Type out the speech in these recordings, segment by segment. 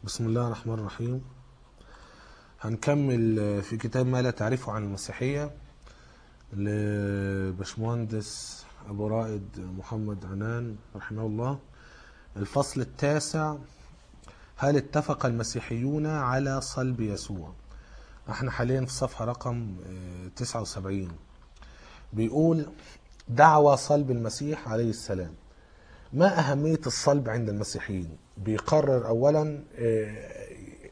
بسم الله الرحمن الرحيم هنكمل في كتاب ما لا تعرفه عن المسيحية لبشمهندس أبو رائد محمد عنان رحمه الله الفصل التاسع هل اتفق المسيحيون على صلب يسوع احنا حاليا في صفحة رقم آه، 79 بيقول دعوى صلب المسيح عليه السلام ما أهمية الصلب عند المسيحيين بيقرر أولا آه،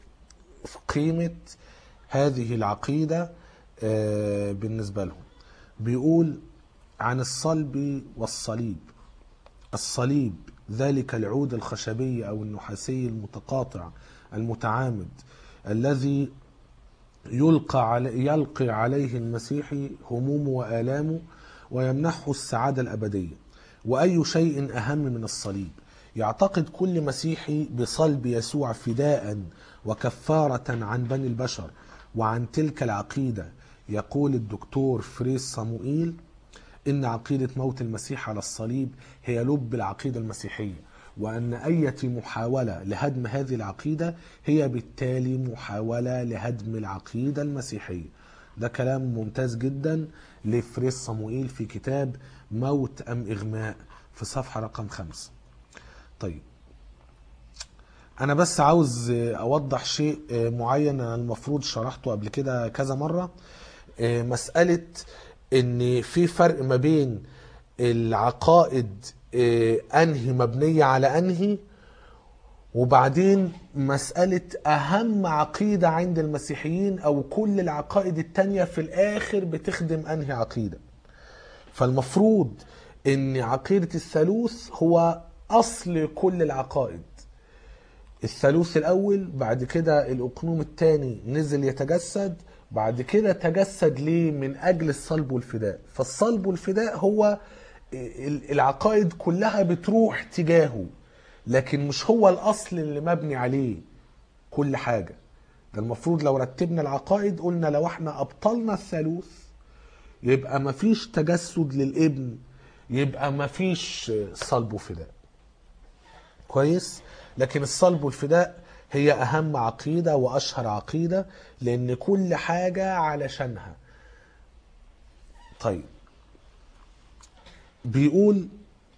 قيمة هذه العقيدة آه، بالنسبة لهم بيقول عن الصلب والصليب الصليب ذلك العود الخشبي أو النحاسي المتقاطع المتعامد الذي يلقى علي يلقي عليه المسيحي همومه وآلامه ويمنحه السعادة الأبدية وأي شيء أهم من الصليب يعتقد كل مسيحي بصلب يسوع فداء وكفارة عن بني البشر وعن تلك العقيدة يقول الدكتور فريس صموئيل إن عقيدة موت المسيح على الصليب هي لب العقيدة المسيحية وأن أية محاولة لهدم هذه العقيدة هي بالتالي محاولة لهدم العقيدة المسيحية ده كلام ممتاز جدا لفريس صموئيل في كتاب موت أم إغماء في صفحة رقم خمسة طيب أنا بس عاوز أوضح شيء معين أنا المفروض شرحته قبل كده كذا مرة مسألة إن في فرق ما بين العقائد أنهي مبنية على أنهي وبعدين مسألة أهم عقيدة عند المسيحيين أو كل العقائد التانية في الآخر بتخدم أنهي عقيدة فالمفروض أن عقيدة الثالوث هو أصل كل العقائد الثالوث الأول بعد كده الأقنوم الثاني نزل يتجسد بعد كده تجسد ليه من أجل الصلب والفداء فالصلب والفداء هو العقائد كلها بتروح تجاهه لكن مش هو الأصل اللي مبني عليه كل حاجة ده المفروض لو رتبنا العقائد قلنا لو احنا أبطلنا الثالوث يبقى مفيش تجسد للابن يبقى مفيش صلب وفداء كويس لكن الصلب والفداء هي أهم عقيدة وأشهر عقيدة لأن كل حاجة علشانها طيب بيقول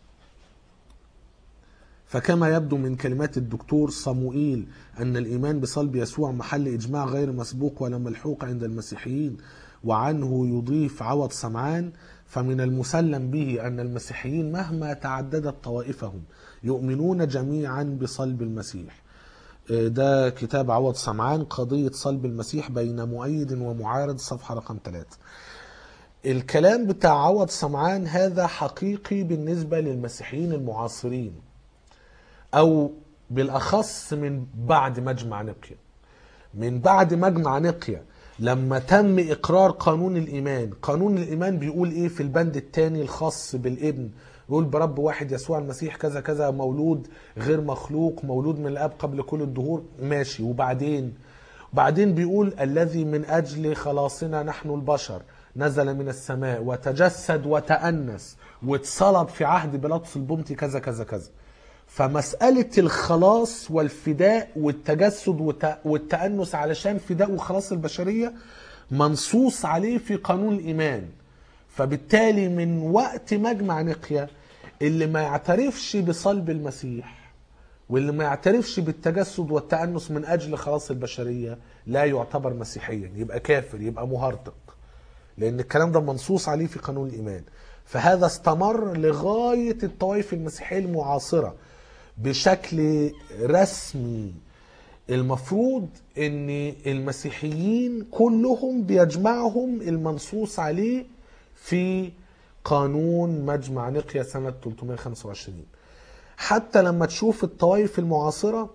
فكما يبدو من كلمات الدكتور صموئيل أن الإيمان بصلب يسوع محل إجماع غير مسبوق ولا ملحوق عند المسيحيين وعنه يضيف عوض سمعان فمن المسلم به أن المسيحيين مهما تعددت طوائفهم يؤمنون جميعا بصلب المسيح ده كتاب عوض سمعان قضية صلب المسيح بين مؤيد ومعارض صفحة رقم 3 الكلام بتاع عوض سمعان هذا حقيقي بالنسبة للمسيحيين المعاصرين أو بالأخص من بعد مجمع نقيا من بعد مجمع نقيا لما تم إقرار قانون الإيمان قانون الإيمان بيقول إيه في البند الثاني الخاص بالابن يقول برب واحد يسوع المسيح كذا كذا مولود غير مخلوق مولود من الاب قبل كل الدهور ماشي وبعدين بعدين بيقول الذي من اجل خلاصنا نحن البشر نزل من السماء وتجسد وتأنس واتصلب في عهد بيلاطس البمطي كذا كذا كذا فمسألة الخلاص والفداء والتجسد والتأنس علشان فداء وخلاص البشرية منصوص عليه في قانون الإيمان فبالتالي من وقت مجمع نقيا اللي ما يعترفش بصلب المسيح واللي ما يعترفش بالتجسد والتأنس من أجل خلاص البشرية لا يعتبر مسيحيا يبقى كافر يبقى مهرطق لأن الكلام ده منصوص عليه في قانون الإيمان فهذا استمر لغاية الطوائف المسيحية المعاصرة بشكل رسمي المفروض ان المسيحيين كلهم بيجمعهم المنصوص عليه في قانون مجمع نقيا سنة 325 حتى لما تشوف الطوائف المعاصرة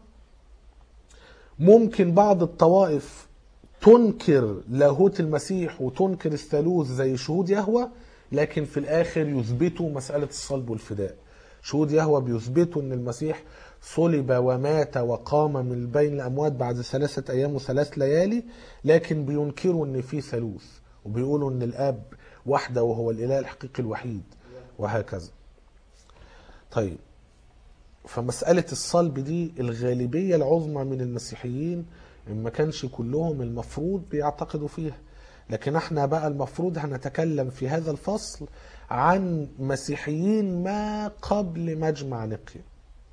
ممكن بعض الطوائف تنكر لاهوت المسيح وتنكر الثالوث زي شهود يهوى لكن في الآخر يثبتوا مسألة الصلب والفداء شهود يهوى بيثبتوا أن المسيح صلب ومات وقام من بين الأموات بعد ثلاثة أيام وثلاث ليالي لكن بينكروا أن في ثالوث وبيقولوا أن الآب وحده وهو الإله الحقيقي الوحيد وهكذا طيب فمسألة الصلب دي الغالبية العظمى من المسيحيين إن ما كانش كلهم المفروض بيعتقدوا فيها لكن احنا بقى المفروض هنتكلم في هذا الفصل عن مسيحيين ما قبل مجمع نقيا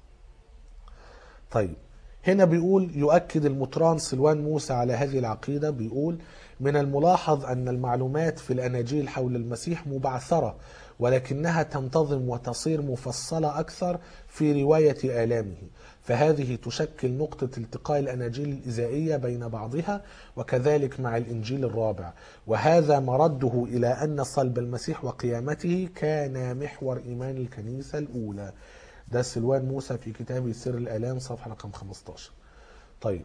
طيب هنا بيقول يؤكد المطران سلوان موسى على هذه العقيدة بيقول من الملاحظ أن المعلومات في الأناجيل حول المسيح مبعثرة ولكنها تنتظم وتصير مفصلة أكثر في رواية آلامه فهذه تشكل نقطة التقاء الأناجيل الإزائية بين بعضها وكذلك مع الإنجيل الرابع وهذا مرده إلى أن صلب المسيح وقيامته كان محور إيمان الكنيسة الأولى ده سلوان موسى في كتابه سر الآلام صفحة رقم 15 طيب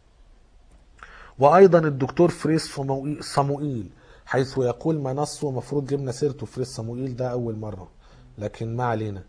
وايضا الدكتور فريس صموئيل- صموئيل حيث يقول ما نصه مفروض جبنا سيرته فريس صموئيل ده اول مره لكن ما علينا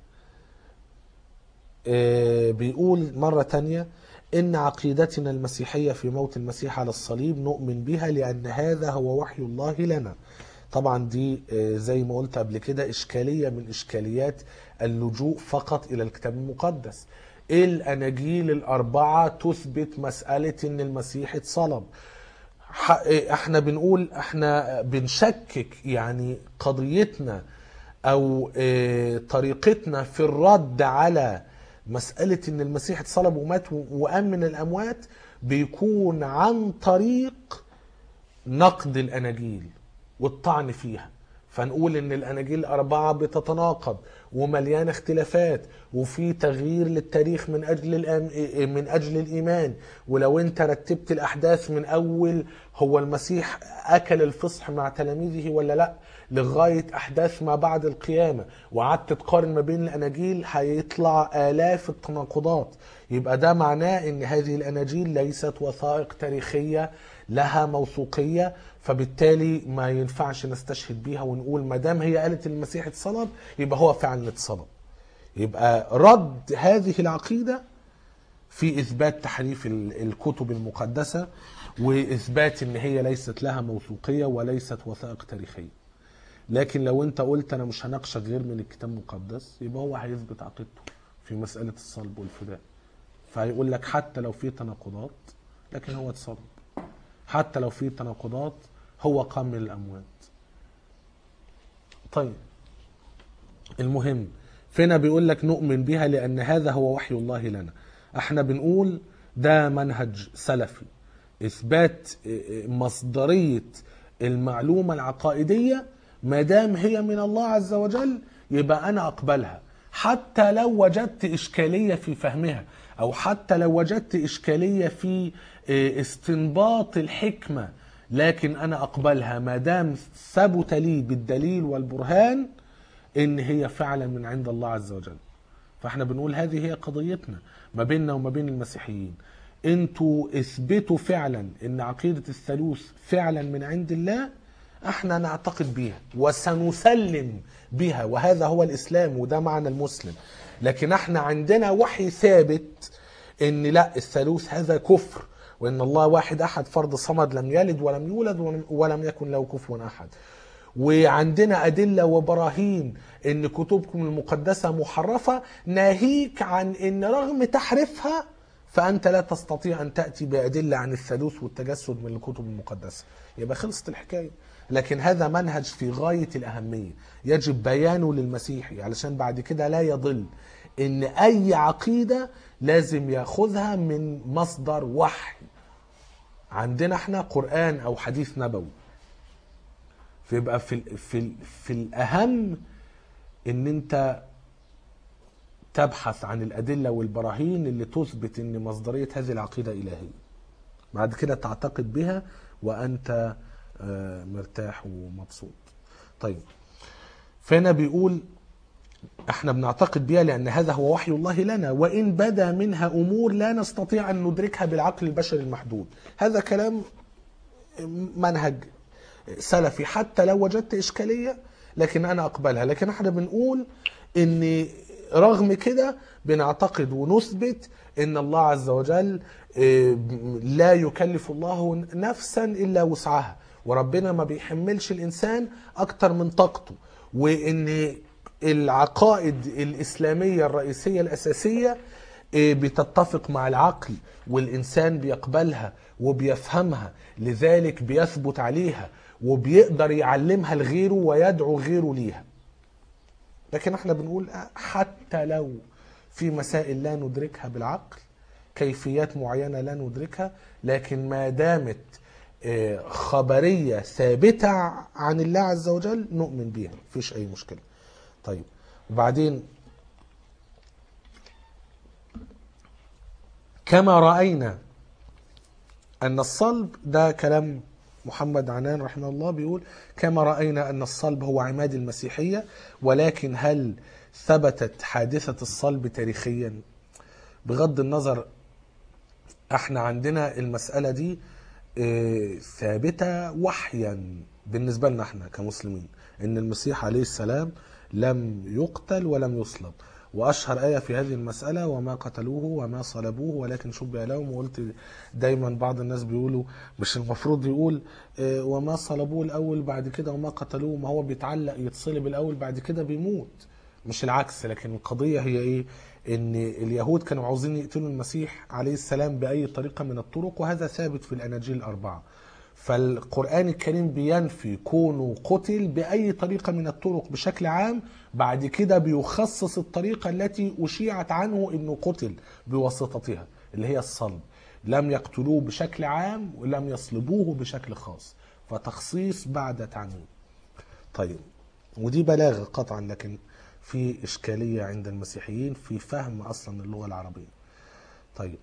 آه، بيقول مرة تانية إن عقيدتنا المسيحية في موت المسيح على الصليب نؤمن بها لأن هذا هو وحي الله لنا طبعا دي آه، زي ما قلت قبل كده إشكالية من إشكاليات اللجوء فقط إلى الكتاب المقدس الأناجيل الأربعة تثبت مسألة إن المسيح اتصلب ح- احنا بنقول احنا بنشكك يعني قضيتنا او اه، طريقتنا في الرد على مسألة ان المسيح اتصلب ومات و- وقام من الاموات بيكون عن طريق نقد الاناجيل والطعن فيها فنقول ان الاناجيل الاربعه بتتناقض ومليانه اختلافات وفي تغيير للتاريخ من اجل الأم... من اجل الايمان ولو انت رتبت الاحداث من اول هو المسيح اكل الفصح مع تلاميذه ولا لا لغايه احداث ما بعد القيامه وقعدت تقارن ما بين الاناجيل هيطلع الاف التناقضات يبقى ده معناه ان هذه الاناجيل ليست وثائق تاريخيه لها موثوقيه فبالتالي ما ينفعش نستشهد بيها ونقول ما دام هي قالت المسيح اتصلب يبقى هو فعلا اتصلب يبقى رد هذه العقيده في اثبات تحريف ال- الكتب المقدسه واثبات ان هي ليست لها موثوقيه وليست وثائق تاريخيه لكن لو انت قلت انا مش هناقشك غير من الكتاب المقدس يبقى هو هيثبت عقيدته في مساله الصلب والفداء فهيقول لك حتى لو في تناقضات لكن هو اتصلب حتى لو في تناقضات هو قام من الاموات طيب المهم فينا بيقول لك نؤمن بها لان هذا هو وحي الله لنا احنا بنقول ده منهج سلفي اثبات مصدريه المعلومه العقائديه ما دام هي من الله عز وجل يبقى انا اقبلها حتى لو وجدت اشكاليه في فهمها او حتى لو وجدت اشكاليه في استنباط الحكمه لكن انا اقبلها ما دام ثبت لي بالدليل والبرهان ان هي فعلا من عند الله عز وجل فاحنا بنقول هذه هي قضيتنا ما بيننا وما بين المسيحيين انتوا اثبتوا فعلا ان عقيدة الثالوث فعلا من عند الله احنا نعتقد بيها وسنسلم بها وهذا هو الاسلام وده معنى المسلم لكن احنا عندنا وحي ثابت ان لا الثالوث هذا كفر وان الله واحد احد فرد صمد لم يلد ولم يولد ولم- ولم يكن له كفوا احد وعندنا أدلة وبراهين إن كتبكم المقدسة محرفة ناهيك عن إن رغم تحريفها فأنت لا تستطيع أن تأتي بأدلة عن الثالوث والتجسد من الكتب المقدسة يبقى خلصت الحكاية لكن هذا منهج في غاية الأهمية يجب بيانه للمسيحي علشان بعد كده لا يضل إن أي عقيدة لازم ياخذها من مصدر وحي عندنا احنا قرآن أو حديث نبوي فيبقى في ال في ال في الاهم ان انت تبحث عن الادله والبراهين اللي تثبت ان مصدريه هذه العقيده الهيه بعد كده تعتقد بها وانت آه، مرتاح ومبسوط طيب فهنا بيقول احنا بنعتقد بها لان هذا هو وحي الله لنا وان بدا منها امور لا نستطيع ان ندركها بالعقل البشري المحدود هذا كلام منهج سلفي حتى لو وجدت اشكاليه لكن انا اقبلها لكن احنا بنقول ان رغم كده بنعتقد ونثبت ان الله عز وجل آه، لا يكلف الله نفسا الا وسعها وربنا ما بيحملش الانسان اكتر من طاقته وان العقائد الإسلامية الرئيسية الأساسية إيه، بتتفق مع العقل والإنسان بيقبلها وبيفهمها لذلك بيثبت عليها وبيقدر يعلمها لغيره ويدعو غيره ليها لكن احنا بنقول آه، حتى لو في مسائل لا ندركها بالعقل كيفيات معينة لا ندركها لكن ما دامت آه، خبرية ثابتة عن الله عز وجل نؤمن بيها مفيش أي مشكلة طيب وبعدين كما رأينا أن الصلب ده كلام محمد عنان رحمه الله بيقول كما رأينا أن الصلب هو عماد المسيحية ولكن هل ثبتت حادثة الصلب تاريخيا بغض النظر احنا عندنا المسألة دي اه، ثابتة وحيا بالنسبة لنا احنا كمسلمين ان المسيح عليه السلام لم يقتل ولم يصلب واشهر ايه في هذه المساله وما قتلوه وما صلبوه ولكن شبه لهم وقلت دايما بعض الناس بيقولوا مش المفروض يقول اه، وما صلبوه الاول بعد كده وما قتلوه ما هو بيتعلق يتصلب الاول بعد كده بيموت مش العكس لكن القضيه هي ايه ان اليهود كانوا عاوزين يقتلوا المسيح عليه السلام باي طريقه من الطرق وهذا ثابت في الاناجيل الاربعه فالقرآن الكريم بينفي كونه قتل بأي طريقة من الطرق بشكل عام بعد كده بيخصص الطريقة التي أشيعت عنه أنه قتل بواسطتها اللي هي الصلب لم يقتلوه بشكل عام ولم يصلبوه بشكل خاص فتخصيص بعد تعميم طيب ودي بلاغة قطعا لكن في إشكالية عند المسيحيين في فهم أصلا اللغة العربية طيب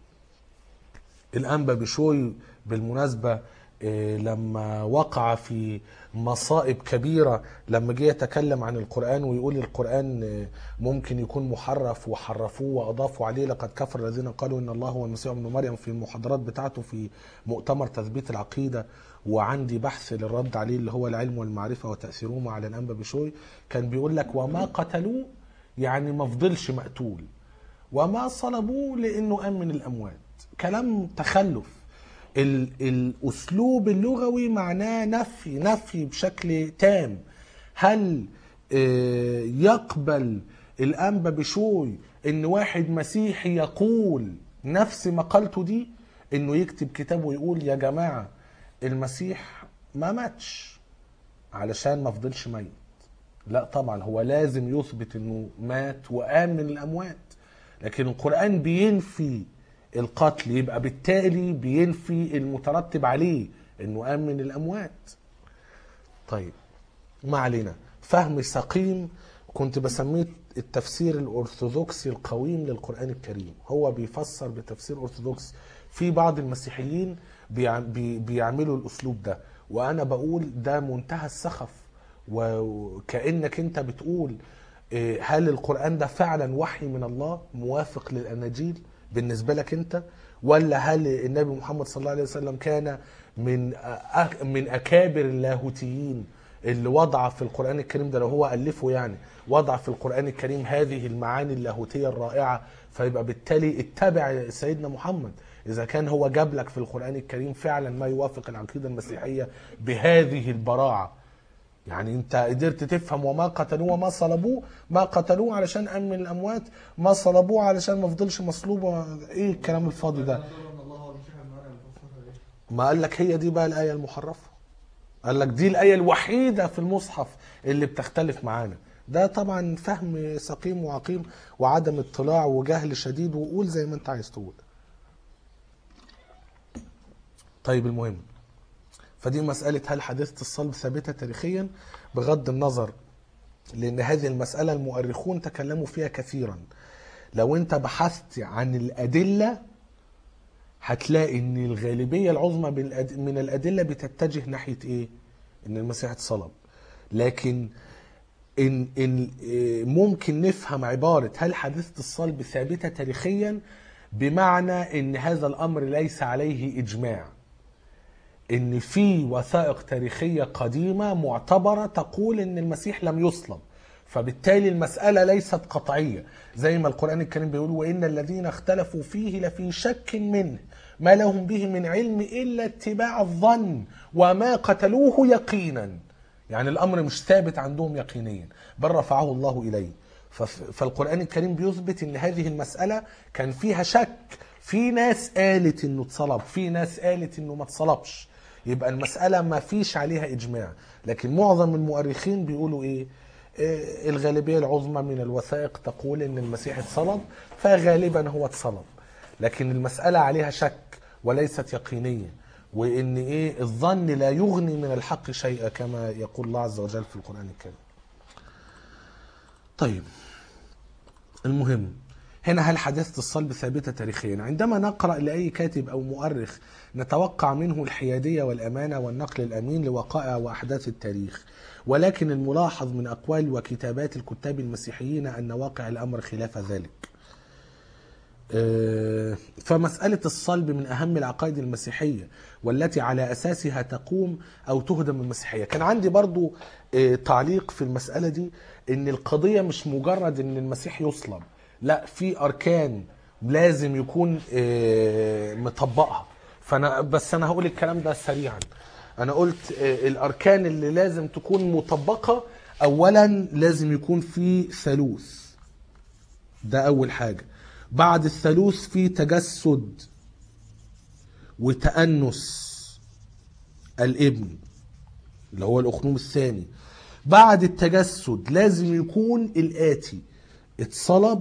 الأنبا بشوي بالمناسبة إيه، لما وقع في مصائب كبيرة لما جه يتكلم عن القرآن ويقول القرآن إيه، ممكن يكون محرف وحرفوه وأضافوا عليه لقد كفر الذين قالوا إن الله هو المسيح ابن مريم في المحاضرات بتاعته في مؤتمر تثبيت العقيدة وعندي بحث للرد عليه اللي هو العلم والمعرفة وتأثيرهما على الأنبا بشوي كان بيقول لك وما قتلوه يعني ما فضلش مقتول وما صلبوه لأنه قام من الأموات كلام تخلف ال- الاسلوب اللغوي معناه نفي نفي بشكل تام هل آه، يقبل الانبا بشوي ان واحد مسيحي يقول نفس مقالته دي انه يكتب كتاب ويقول يا جماعه المسيح ما ماتش علشان ما فضلش ميت لا طبعا هو لازم يثبت انه مات وقام من الاموات لكن القران بينفي القتل يبقى بالتالي بينفي المترتب عليه انه قام من الاموات طيب ما علينا فهم سقيم كنت بسميه التفسير الارثوذكسي القويم للقران الكريم هو بيفسر بتفسير ارثوذكسي في بعض المسيحيين بيع- بي- بيعملوا الاسلوب ده وانا بقول ده منتهى السخف وكانك انت بتقول إيه، هل القران ده فعلا وحي من الله موافق للاناجيل بالنسبه لك انت ولا هل النبي محمد صلى الله عليه وسلم كان من أك- من اكابر اللاهوتيين اللي وضع في القران الكريم ده لو هو الفه يعني وضع في القران الكريم هذه المعاني اللاهوتيه الرائعه فيبقى بالتالي اتبع سيدنا محمد اذا كان هو جاب لك في القران الكريم فعلا ما يوافق العقيده المسيحيه بهذه البراعه يعني انت قدرت تفهم وما قتلوه وما صلبوه ما قتلوه علشان قام من الاموات ما صلبوه علشان ما فضلش مصلوب ايه الكلام الفاضي ده تقول ان الله هو المسيح ابن مريم تفسرها ايه؟ ما قال لك هي دي بقى الايه المحرفه قال لك دي الايه الوحيده في المصحف اللي بتختلف معانا ده طبعا فهم سقيم وعقيم وعدم اطلاع وجهل شديد وقول زي ما انت عايز تقول طيب المهم فدي مسألة هل حادثة الصلب ثابتة تاريخيا بغض النظر لأن هذه المسألة المؤرخون تكلموا فيها كثيرا لو أنت بحثت عن الأدلة هتلاقي ان الغالبيه العظمى بالأد- من الادله بتتجه ناحيه ايه؟ ان المسيح اتصلب. لكن ان ان إيه، ممكن نفهم عباره هل حادثه الصلب ثابته تاريخيا بمعنى ان هذا الامر ليس عليه اجماع. ان في وثائق تاريخيه قديمه معتبره تقول ان المسيح لم يصلب فبالتالي المساله ليست قطعيه زي ما القران الكريم بيقول وان الذين اختلفوا فيه لفي شك منه ما لهم به من علم الا اتباع الظن وما قتلوه يقينا يعني الامر مش ثابت عندهم يقينيا بل رفعه الله اليه فف- فالقران الكريم بيثبت ان هذه المساله كان فيها شك في ناس قالت انه اتصلب في ناس قالت انه ما اتصلبش يبقى المساله ما فيش عليها اجماع لكن معظم المؤرخين بيقولوا ايه إيه، الغالبيه العظمى من الوثائق تقول ان المسيح اتصلب فغالبا هو اتصلب لكن المساله عليها شك وليست يقينيه وان ايه الظن لا يغني من الحق شيئا كما يقول الله عز وجل في القران الكريم طيب المهم هنا هل حادثة الصلب ثابتة تاريخيا عندما نقرأ لأي كاتب أو مؤرخ نتوقع منه الحيادية والأمانة والنقل الأمين لوقائع وأحداث التاريخ ولكن الملاحظ من أقوال وكتابات الكتاب المسيحيين أن واقع الأمر خلاف ذلك آه، فمسألة الصلب من أهم العقائد المسيحية والتي على أساسها تقوم أو تهدم المسيحية كان عندي برضو آه، تعليق في المسألة دي إن القضية مش مجرد إن المسيح يصلب لا في أركان لازم يكون آه، مطبقها فأنا بس أنا هقول الكلام ده سريعا أنا قلت آه، الأركان اللي لازم تكون مطبقة أولا لازم يكون في ثالوث ده أول حاجة بعد الثالوث في تجسد وتأنس الابن اللي هو الأخنوم الثاني بعد التجسد لازم يكون الآتي اتصلب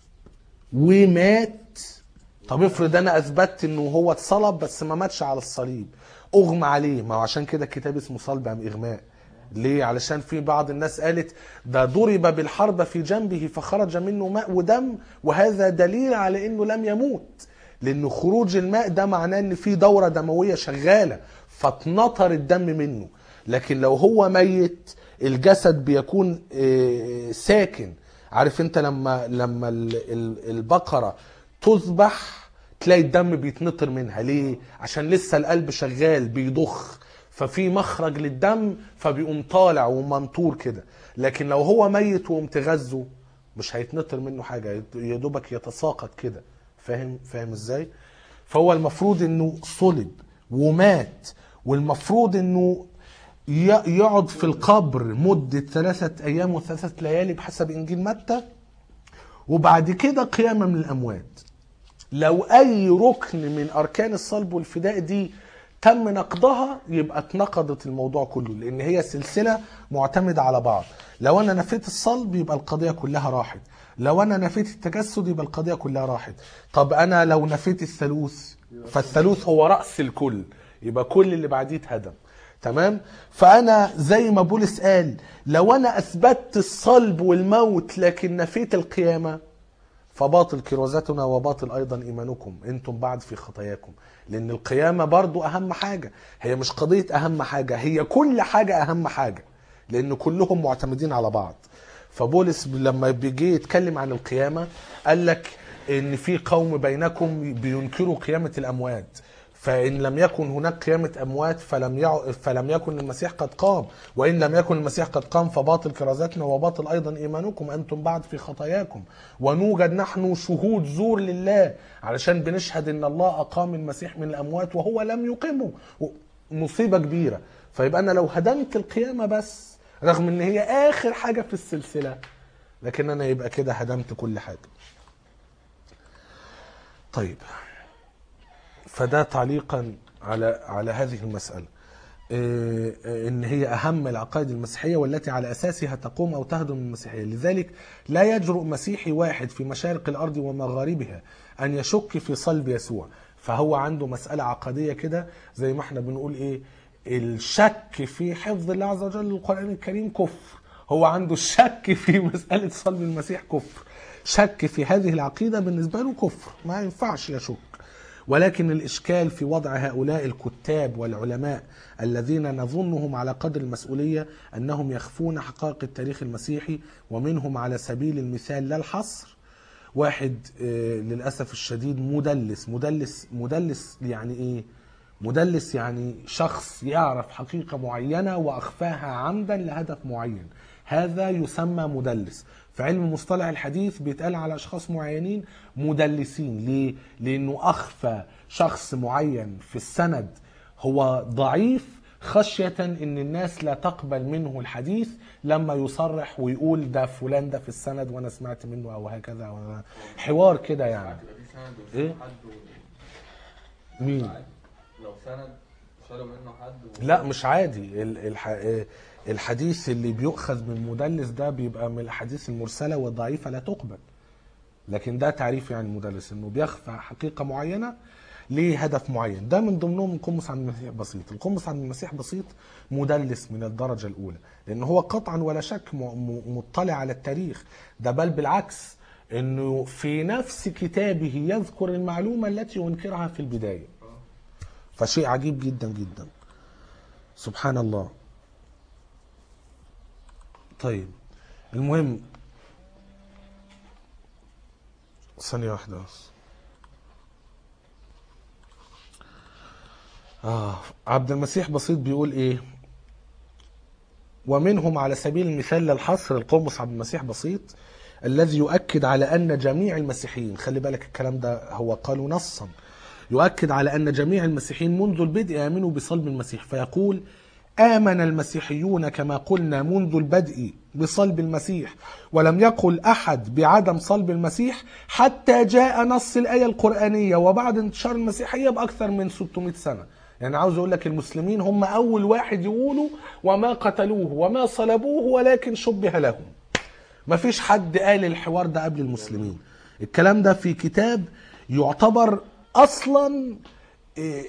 ومات طب افرض انا اثبتت انه هو اتصلب بس ما ماتش على الصليب اغمى عليه ما هو عشان كده الكتاب اسمه صلب ام اغماء ليه علشان في بعض الناس قالت ده ضرب بالحرب في جنبه فخرج منه ماء ودم وهذا دليل على انه لم يموت لان خروج الماء ده معناه ان في دوره دمويه شغاله فاتنطر الدم منه لكن لو هو ميت الجسد بيكون آه، ساكن عارف انت لما لما ال- ال- البقره تذبح تلاقي الدم بيتنطر منها ليه عشان لسه القلب شغال بيضخ ففي مخرج للدم فبيقوم طالع ومنطور كده لكن لو هو ميت ومتغذه مش هيتنطر منه حاجه يا دوبك يتساقط كده فاهم فاهم ازاي فهو المفروض انه صلب ومات والمفروض انه ي- يقعد في القبر مدة ثلاثة أيام وثلاثة ليالي بحسب إنجيل متى وبعد كده قيامة من الأموات لو أي ركن من أركان الصلب والفداء دي تم نقضها يبقى اتنقضت الموضوع كله لأن هي سلسلة معتمدة على بعض لو أنا نفيت الصلب يبقى القضية كلها راحت لو أنا نفيت التجسد يبقى القضية كلها راحت طب أنا لو نفيت الثالوث فالثالوث هو رأس الكل يبقى كل اللي بعديه اتهدم تمام فانا زي ما بولس قال لو انا اثبتت الصلب والموت لكن نفيت القيامه فباطل كرازتنا وباطل ايضا ايمانكم انتم بعد في خطاياكم لان القيامه برضو اهم حاجه هي مش قضيه اهم حاجه هي كل حاجه اهم حاجه لان كلهم معتمدين على بعض فبولس لما بيجي يتكلم عن القيامه قال لك ان في قوم بينكم بينكروا قيامه الاموات فإن لم يكن هناك قيامة أموات فلم يع... فلم يكن المسيح قد قام وإن لم يكن المسيح قد قام فباطل كرازتنا وباطل أيضا إيمانكم أنتم بعد في خطاياكم ونوجد نحن شهود زور لله علشان بنشهد إن الله أقام المسيح من الأموات وهو لم يقيمه مصيبة كبيرة فيبقى أنا لو هدمت القيامة بس رغم إن هي آخر حاجة في السلسلة لكن أنا يبقى كده هدمت كل حاجة طيب فده تعليقا على على هذه المسألة إيه، ان هي اهم العقائد المسيحيه والتي على اساسها تقوم او تهدم المسيحيه لذلك لا يجرؤ مسيحي واحد في مشارق الارض ومغاربها ان يشك في صلب يسوع فهو عنده مساله عقديه كده زي ما احنا بنقول ايه الشك في حفظ الله عز وجل للقران الكريم كفر هو عنده الشك في مساله صلب المسيح كفر شك في هذه العقيده بالنسبه له كفر ما ينفعش يشك ولكن الإشكال في وضع هؤلاء الكتاب والعلماء الذين نظنهم على قدر المسؤولية أنهم يخفون حقائق التاريخ المسيحي ومنهم على سبيل المثال لا الحصر واحد آه، للأسف الشديد مدلس مدلس مدلس يعني إيه مدلس يعني شخص يعرف حقيقة معينة وأخفاها عمدا لهدف معين هذا يسمى مدلس في علم مصطلح الحديث بيتقال على اشخاص معينين مدلسين ليه لانه اخفى شخص معين في السند هو ضعيف خشية ان الناس لا تقبل منه الحديث لما يصرح ويقول ده فلان ده في السند وانا سمعت منه او هكذا أو أنا حوار كده يعني تبقى في سند ومش إيه؟ حد و... مين عادي. لو سند شالوا منه حد و... لا مش عادي ال- الح... الحديث اللي بيؤخذ من مدلس ده بيبقى من الاحاديث المرسله والضعيفه لا تقبل لكن ده تعريف يعني المدلس انه بيخفى حقيقه معينه ليه هدف معين ده من ضمنهم القمص عن المسيح بسيط القمص عن المسيح بسيط مدلس من الدرجه الاولى لان هو قطعا ولا شك م- م- مطلع على التاريخ ده بل بالعكس انه في نفس كتابه يذكر المعلومه التي ينكرها في البدايه فشيء عجيب جدا جدا سبحان الله طيب المهم ثانية واحدة بس آه عبد المسيح بسيط بيقول إيه ومنهم على سبيل المثال للحصر القمص عبد المسيح بسيط الذي يؤكد على أن جميع المسيحيين خلي بالك الكلام ده هو قالوا نصا يؤكد على أن جميع المسيحيين منذ البدء آمنوا بصلب المسيح فيقول آمن المسيحيون كما قلنا منذ البدء بصلب المسيح ولم يقل أحد بعدم صلب المسيح حتى جاء نص الآية القرآنية وبعد انتشار المسيحية بأكثر من 600 سنة يعني عاوز أقول لك المسلمين هم أول واحد يقولوا وما قتلوه وما صلبوه ولكن شبه لهم ما فيش حد قال الحوار ده قبل المسلمين الكلام ده في كتاب يعتبر اصلا إيه،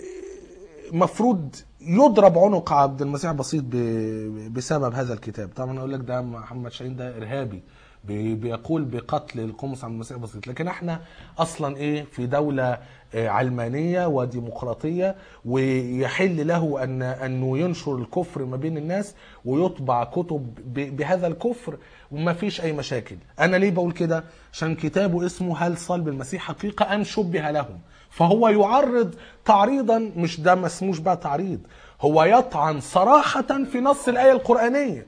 مفروض يضرب عنق عبد المسيح بسيط ب- بسبب هذا الكتاب طبعا اقول لك ده محمد شاهين ده ارهابي بي- بيقول بقتل القمص عبد المسيح بسيط لكن احنا اصلا ايه في دوله آه، علمانيه وديمقراطيه ويحل له ان انه ينشر الكفر ما بين الناس ويطبع كتب ب- بهذا الكفر وما فيش اي مشاكل انا ليه بقول كده عشان كتابه اسمه هل صلب المسيح حقيقه ام شبه لهم فهو يعرض تعريضا مش ده ما اسموش بقى تعريض هو يطعن صراحه في نص الايه القرانيه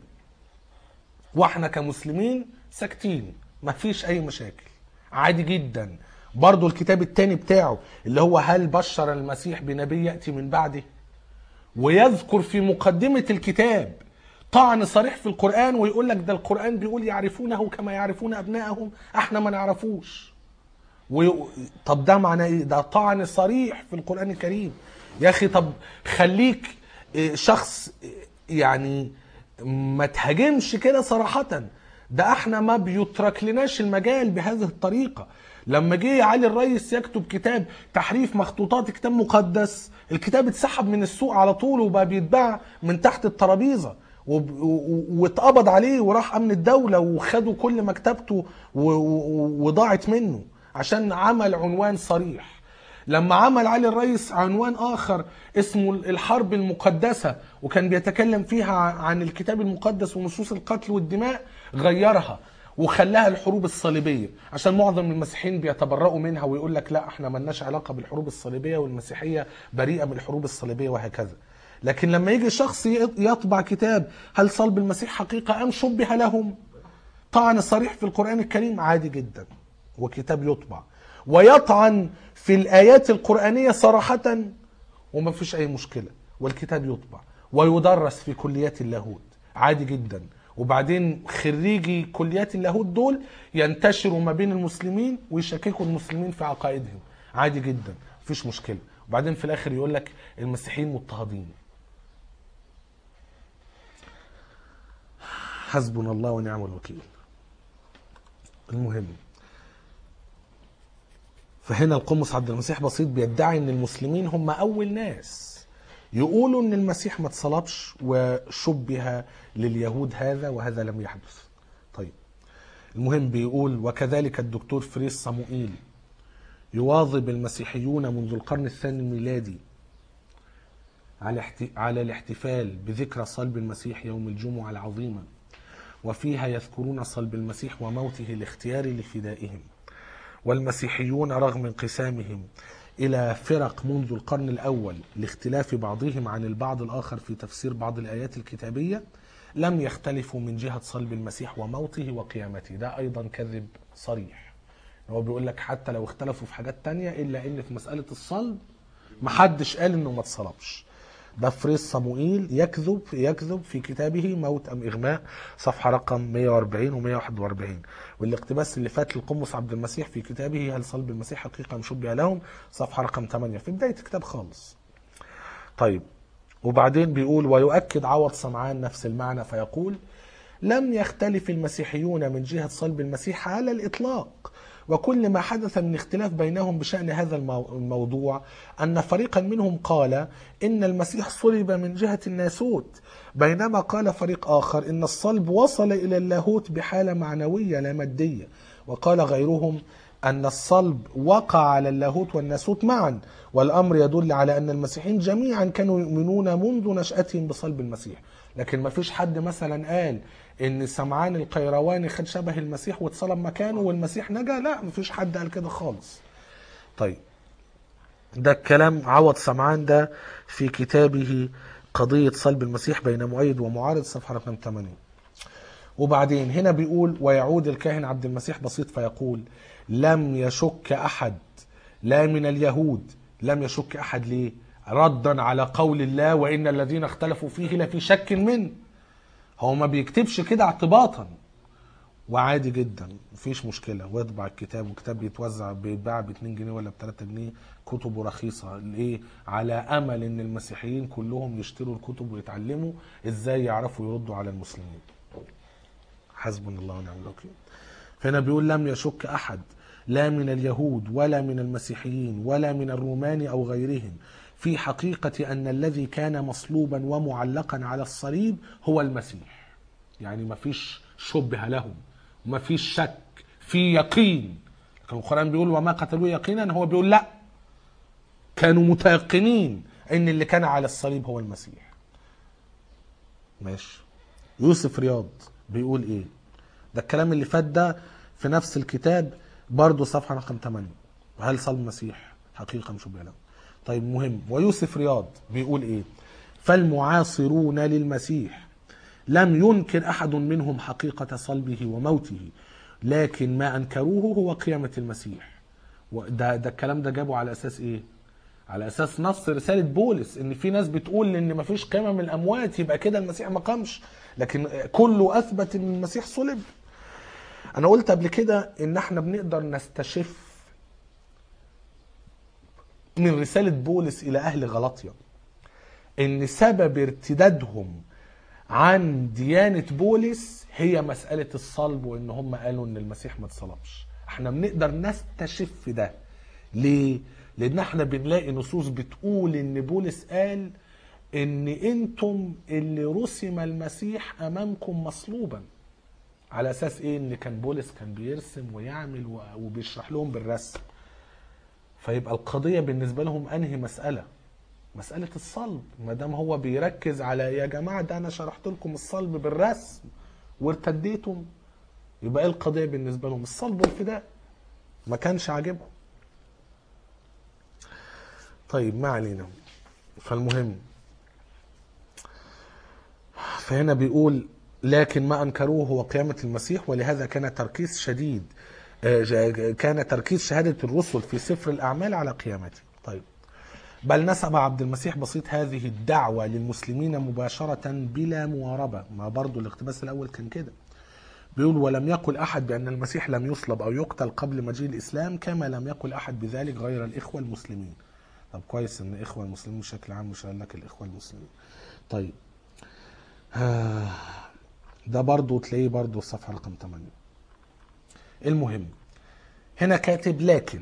واحنا كمسلمين ساكتين مفيش اي مشاكل عادي جدا برضو الكتاب التاني بتاعه اللي هو هل بشر المسيح بنبي يأتي من بعده ويذكر في مقدمة الكتاب طعن صريح في القرآن ويقول لك ده القرآن بيقول يعرفونه كما يعرفون أبنائهم احنا ما نعرفوش و... طب ده معناه ايه ده طعن صريح في القرآن الكريم يا أخي طب خليك إيه، شخص إيه، يعني ما تهاجمش كده صراحة ده احنا ما بيترك لناش المجال بهذه الطريقة لما جه علي الريس يكتب كتاب تحريف مخطوطات كتاب مقدس الكتاب اتسحب من السوق على طول وبقى بيتباع من تحت الترابيزة وب- و- و- واتقبض عليه وراح امن الدولة وخدوا كل مكتبته و- و- وضاعت منه عشان عمل عنوان صريح لما عمل علي الريس عنوان اخر اسمه الحرب المقدسه وكان بيتكلم فيها عن الكتاب المقدس ونصوص القتل والدماء غيرها وخلاها الحروب الصليبيه عشان معظم المسيحيين بيتبرؤوا منها ويقول لك لا احنا ملناش علاقه بالحروب الصليبيه والمسيحيه بريئه من الحروب الصليبيه وهكذا لكن لما يجي شخص يطبع كتاب هل صلب المسيح حقيقه ام شبه لهم طعن صريح في القرآن الكريم عادي جدا وكتاب يطبع ويطعن في الآيات القرآنية صراحة وما فيش أي مشكلة والكتاب يطبع ويدرس في كليات اللاهوت عادي جدا وبعدين خريجي كليات اللاهوت دول ينتشروا ما بين المسلمين ويشككوا المسلمين في عقائدهم عادي جدا مفيش مشكلة وبعدين في الآخر يقول لك المسيحيين مضطهدين حسبنا الله ونعم الوكيل المهم فهنا القمص عبد المسيح بسيط بيدعي ان المسلمين هم اول ناس يقولوا ان المسيح ما اتصلبش وشبه لليهود هذا وهذا لم يحدث طيب المهم بيقول وكذلك الدكتور فريس صموئيل يواظب المسيحيون منذ القرن الثاني الميلادي على احت- على الاحتفال بذكرى صلب المسيح يوم الجمعة العظيمة وفيها يذكرون صلب المسيح وموته الاختياري لفدائهم والمسيحيون رغم انقسامهم إلى فرق منذ القرن الأول لاختلاف بعضهم عن البعض الآخر في تفسير بعض الآيات الكتابية لم يختلفوا من جهة صلب المسيح وموته وقيامته ده أيضا كذب صريح هو بيقول لك حتى لو اختلفوا في حاجات تانية إلا إن في مسألة الصلب محدش قال إنه ما اتصلبش ده فريز صموئيل يكذب يكذب في كتابه موت ام اغماء صفحه رقم 140 و 141 والاقتباس اللي فات للقمص عبد المسيح في كتابه هل صلب المسيح حقيقه مشبهه لهم صفحه رقم 8 في بدايه الكتاب خالص طيب وبعدين بيقول ويؤكد عوض سمعان نفس المعنى فيقول لم يختلف المسيحيون من جهة صلب المسيح على الإطلاق وكل ما حدث من اختلاف بينهم بشأن هذا المو- الموضوع أن فريقا منهم قال إن المسيح صلب من جهة الناسوت بينما قال فريق آخر إن الصلب وصل إلى اللاهوت بحالة معنوية لا مادية وقال غيرهم أن الصلب وقع على اللاهوت والناسوت معا والأمر يدل على أن المسيحيين جميعا كانوا يؤمنون منذ نشأتهم بصلب المسيح لكن ما فيش حد مثلا قال ان سمعان القيرواني خد شبه المسيح واتصلب مكانه والمسيح نجا لا ما فيش حد قال كده خالص طيب ده الكلام عوض سمعان ده في كتابه قضية صلب المسيح بين مؤيد ومعارض صفحة رقم 8 وبعدين هنا بيقول ويعود الكاهن عبد المسيح بسيط فيقول لم يشك أحد لا من اليهود لم يشك أحد ليه ردا على قول الله وإن الذين اختلفوا فيه لفي شك منه هو ما بيكتبش كده اعتباطا وعادي جدا مفيش مشكله ويطبع الكتاب والكتاب بيتوزع بيتباع ب 2 جنيه ولا ب 3 جنيه كتبه رخيصه ليه؟ على امل ان المسيحيين كلهم يشتروا الكتب ويتعلموا ازاي يعرفوا يردوا على المسلمين. حسبنا الله ونعم الوكيل. فهنا بيقول لم يشك احد لا من اليهود ولا من المسيحيين ولا من الرومان او غيرهم في حقيقه ان الذي كان مصلوبا ومعلقا على الصليب هو المسيح. يعني ما فيش شبه لهم وما فيش شك في يقين لكن القرآن بيقول وما قتلوه يقينا هو بيقول لا كانوا متيقنين ان اللي كان على الصليب هو المسيح ماشي يوسف رياض بيقول ايه ده الكلام اللي فات ده في نفس الكتاب برضه صفحة رقم 8 هل صلب المسيح حقيقة مشبهة له طيب مهم ويوسف رياض بيقول ايه فالمعاصرون للمسيح لم ينكر احد منهم حقيقه صلبه وموته لكن ما انكروه هو قيامه المسيح وده ده الكلام ده جابه على اساس ايه على اساس نص رساله بولس ان في ناس بتقول ان مفيش قيامه من الاموات يبقى كده المسيح ما قامش لكن كله اثبت ان المسيح صلب انا قلت قبل كده ان احنا بنقدر نستشف من رساله بولس الى اهل غلطيا ان سبب ارتدادهم عن ديانة بولس هي مسألة الصلب وإن هم قالوا إن المسيح ما اتصلبش. احنا بنقدر نستشف ده. ليه؟ لأن احنا بنلاقي نصوص بتقول إن بولس قال إن أنتم اللي رسم المسيح أمامكم مصلوبا. على أساس إيه؟ إن كان بولس كان بيرسم ويعمل و- وبيشرح لهم بالرسم. فيبقى القضية بالنسبة لهم أنهي مسألة؟ مسألة الصلب ما دام هو بيركز على يا جماعة ده أنا شرحت لكم الصلب بالرسم وارتديتم يبقى إيه القضية بالنسبة لهم الصلب والفداء ما كانش عاجبهم طيب ما علينا فالمهم فهنا بيقول لكن ما انكروه هو قيامه المسيح ولهذا كان تركيز شديد آه، جا- كان تركيز شهاده الرسل في سفر الاعمال على قيامته طيب بل نسب عبد المسيح بسيط هذه الدعوة للمسلمين مباشرة بلا مواربة ما برضو الاقتباس الأول كان كده بيقول ولم يقل أحد بأن المسيح لم يصلب أو يقتل قبل مجيء الإسلام كما لم يقل أحد بذلك غير الإخوة المسلمين طب كويس إن الإخوة المسلمين بشكل عام مش قال لك الإخوة المسلمين طيب آه، ده برضو تلاقيه برضو الصفحة رقم 8 المهم هنا كاتب لكن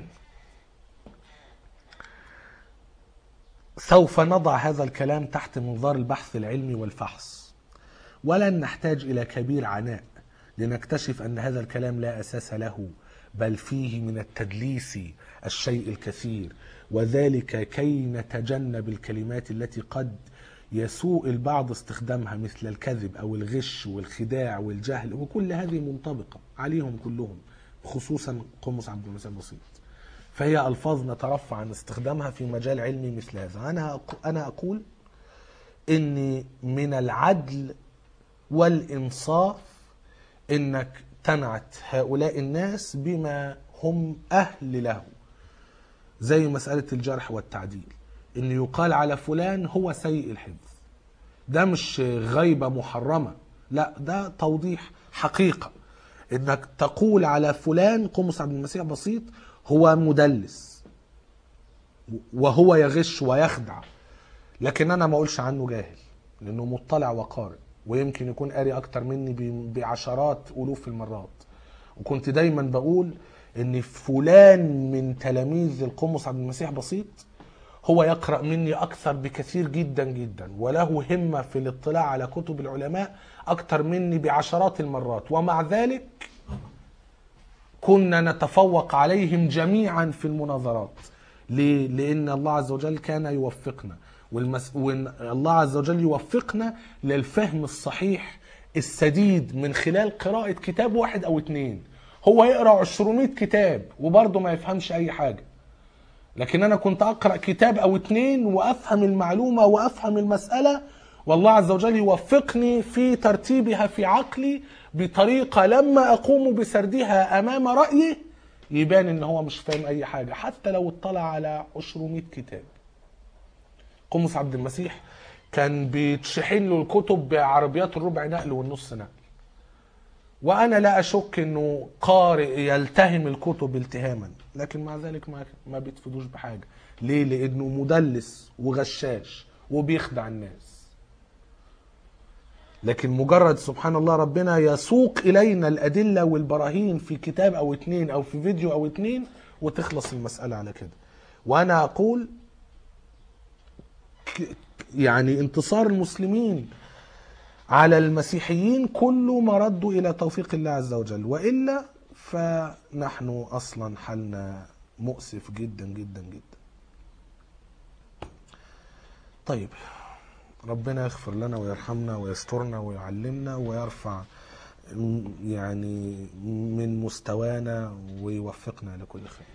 سوف نضع هذا الكلام تحت منظار البحث العلمي والفحص ولن نحتاج الى كبير عناء لنكتشف ان هذا الكلام لا اساس له بل فيه من التدليس الشيء الكثير وذلك كي نتجنب الكلمات التي قد يسوء البعض استخدامها مثل الكذب او الغش والخداع والجهل وكل هذه منطبقه عليهم كلهم خصوصا قمص عبد المسيح البسيط فهي الفاظ نترفع عن استخدامها في مجال علمي مثل هذا انا أق- انا اقول ان من العدل والانصاف انك تنعت هؤلاء الناس بما هم اهل له زي مساله الجرح والتعديل ان يقال على فلان هو سيء الحفظ ده مش غيبة محرمة لا ده توضيح حقيقة انك تقول على فلان قمص عبد المسيح بسيط هو مدلس وهو يغش ويخدع لكن انا ما اقولش عنه جاهل لانه مطلع وقارئ ويمكن يكون قاري اكتر مني ب- بعشرات الوف المرات وكنت دايما بقول ان فلان من تلاميذ القمص عبد المسيح بسيط هو يقرا مني اكثر بكثير جدا جدا وله همه في الاطلاع على كتب العلماء اكثر مني بعشرات المرات ومع ذلك كنا نتفوق عليهم جميعا في المناظرات ليه؟ لأن الله عز وجل كان يوفقنا والمس... وإن الله عز وجل يوفقنا للفهم الصحيح السديد من خلال قراءة كتاب واحد أو اتنين هو يقرأ 200 كتاب وبرضه ما يفهمش أي حاجة لكن انا كنت اقرا كتاب او اتنين وافهم المعلومه وافهم المساله والله عز وجل يوفقني في ترتيبها في عقلي بطريقه لما اقوم بسردها امام رايي يبان ان هو مش فاهم اي حاجه حتى لو اطلع على 200 كتاب قمص عبد المسيح كان بيتشحن له الكتب بعربيات الربع نقل والنص نقل وانا لا اشك انه قارئ يلتهم الكتب التهاما لكن مع ذلك ما ما بيتفيدوش بحاجه ليه لانه مدلس وغشاش وبيخدع الناس لكن مجرد سبحان الله ربنا يسوق الينا الادله والبراهين في كتاب او اتنين او في فيديو او اتنين وتخلص المساله على كده وانا اقول ك- يعني انتصار المسلمين على المسيحيين كله مرده الى توفيق الله عز وجل والا فنحن اصلا حالنا مؤسف جدا جدا جدا طيب ربنا يغفر لنا ويرحمنا ويسترنا ويعلمنا ويرفع م- يعني من مستوانا ويوفقنا لكل خير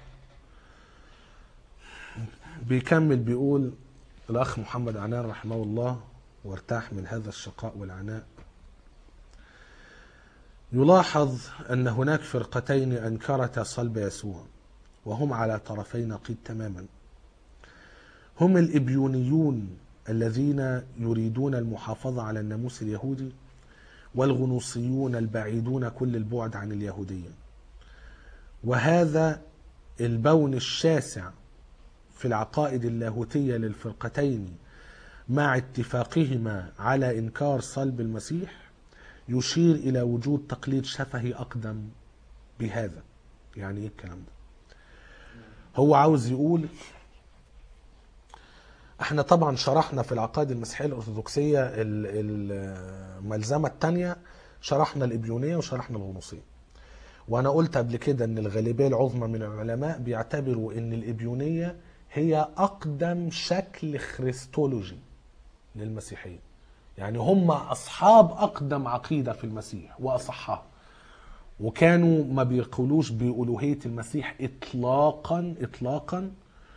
بيكمل بيقول الأخ محمد عنان رحمه الله وارتاح من هذا الشقاء والعناء يلاحظ أن هناك فرقتين أنكرتا صلب يسوع وهم على طرفي نقيض تماما هم الإبيونيون الذين يريدون المحافظة على الناموس اليهودي والغنوصيون البعيدون كل البعد عن اليهودية وهذا البون الشاسع في العقائد اللاهوتية للفرقتين مع اتفاقهما على إنكار صلب المسيح يشير إلى وجود تقليد شفهي أقدم بهذا يعني إيه الكلام ده هو عاوز يقول احنا طبعا شرحنا في العقائد المسيحية الأرثوذكسية ال- الملزمة الثانية شرحنا الإبيونية وشرحنا الغنوصية وانا قلت قبل كده ان الغالبيه العظمى من العلماء بيعتبروا ان الابيونيه هي اقدم شكل خريستولوجي للمسيحيه يعني هم اصحاب اقدم عقيده في المسيح واصحها وكانوا ما بيقولوش بالوهيه المسيح اطلاقا اطلاقا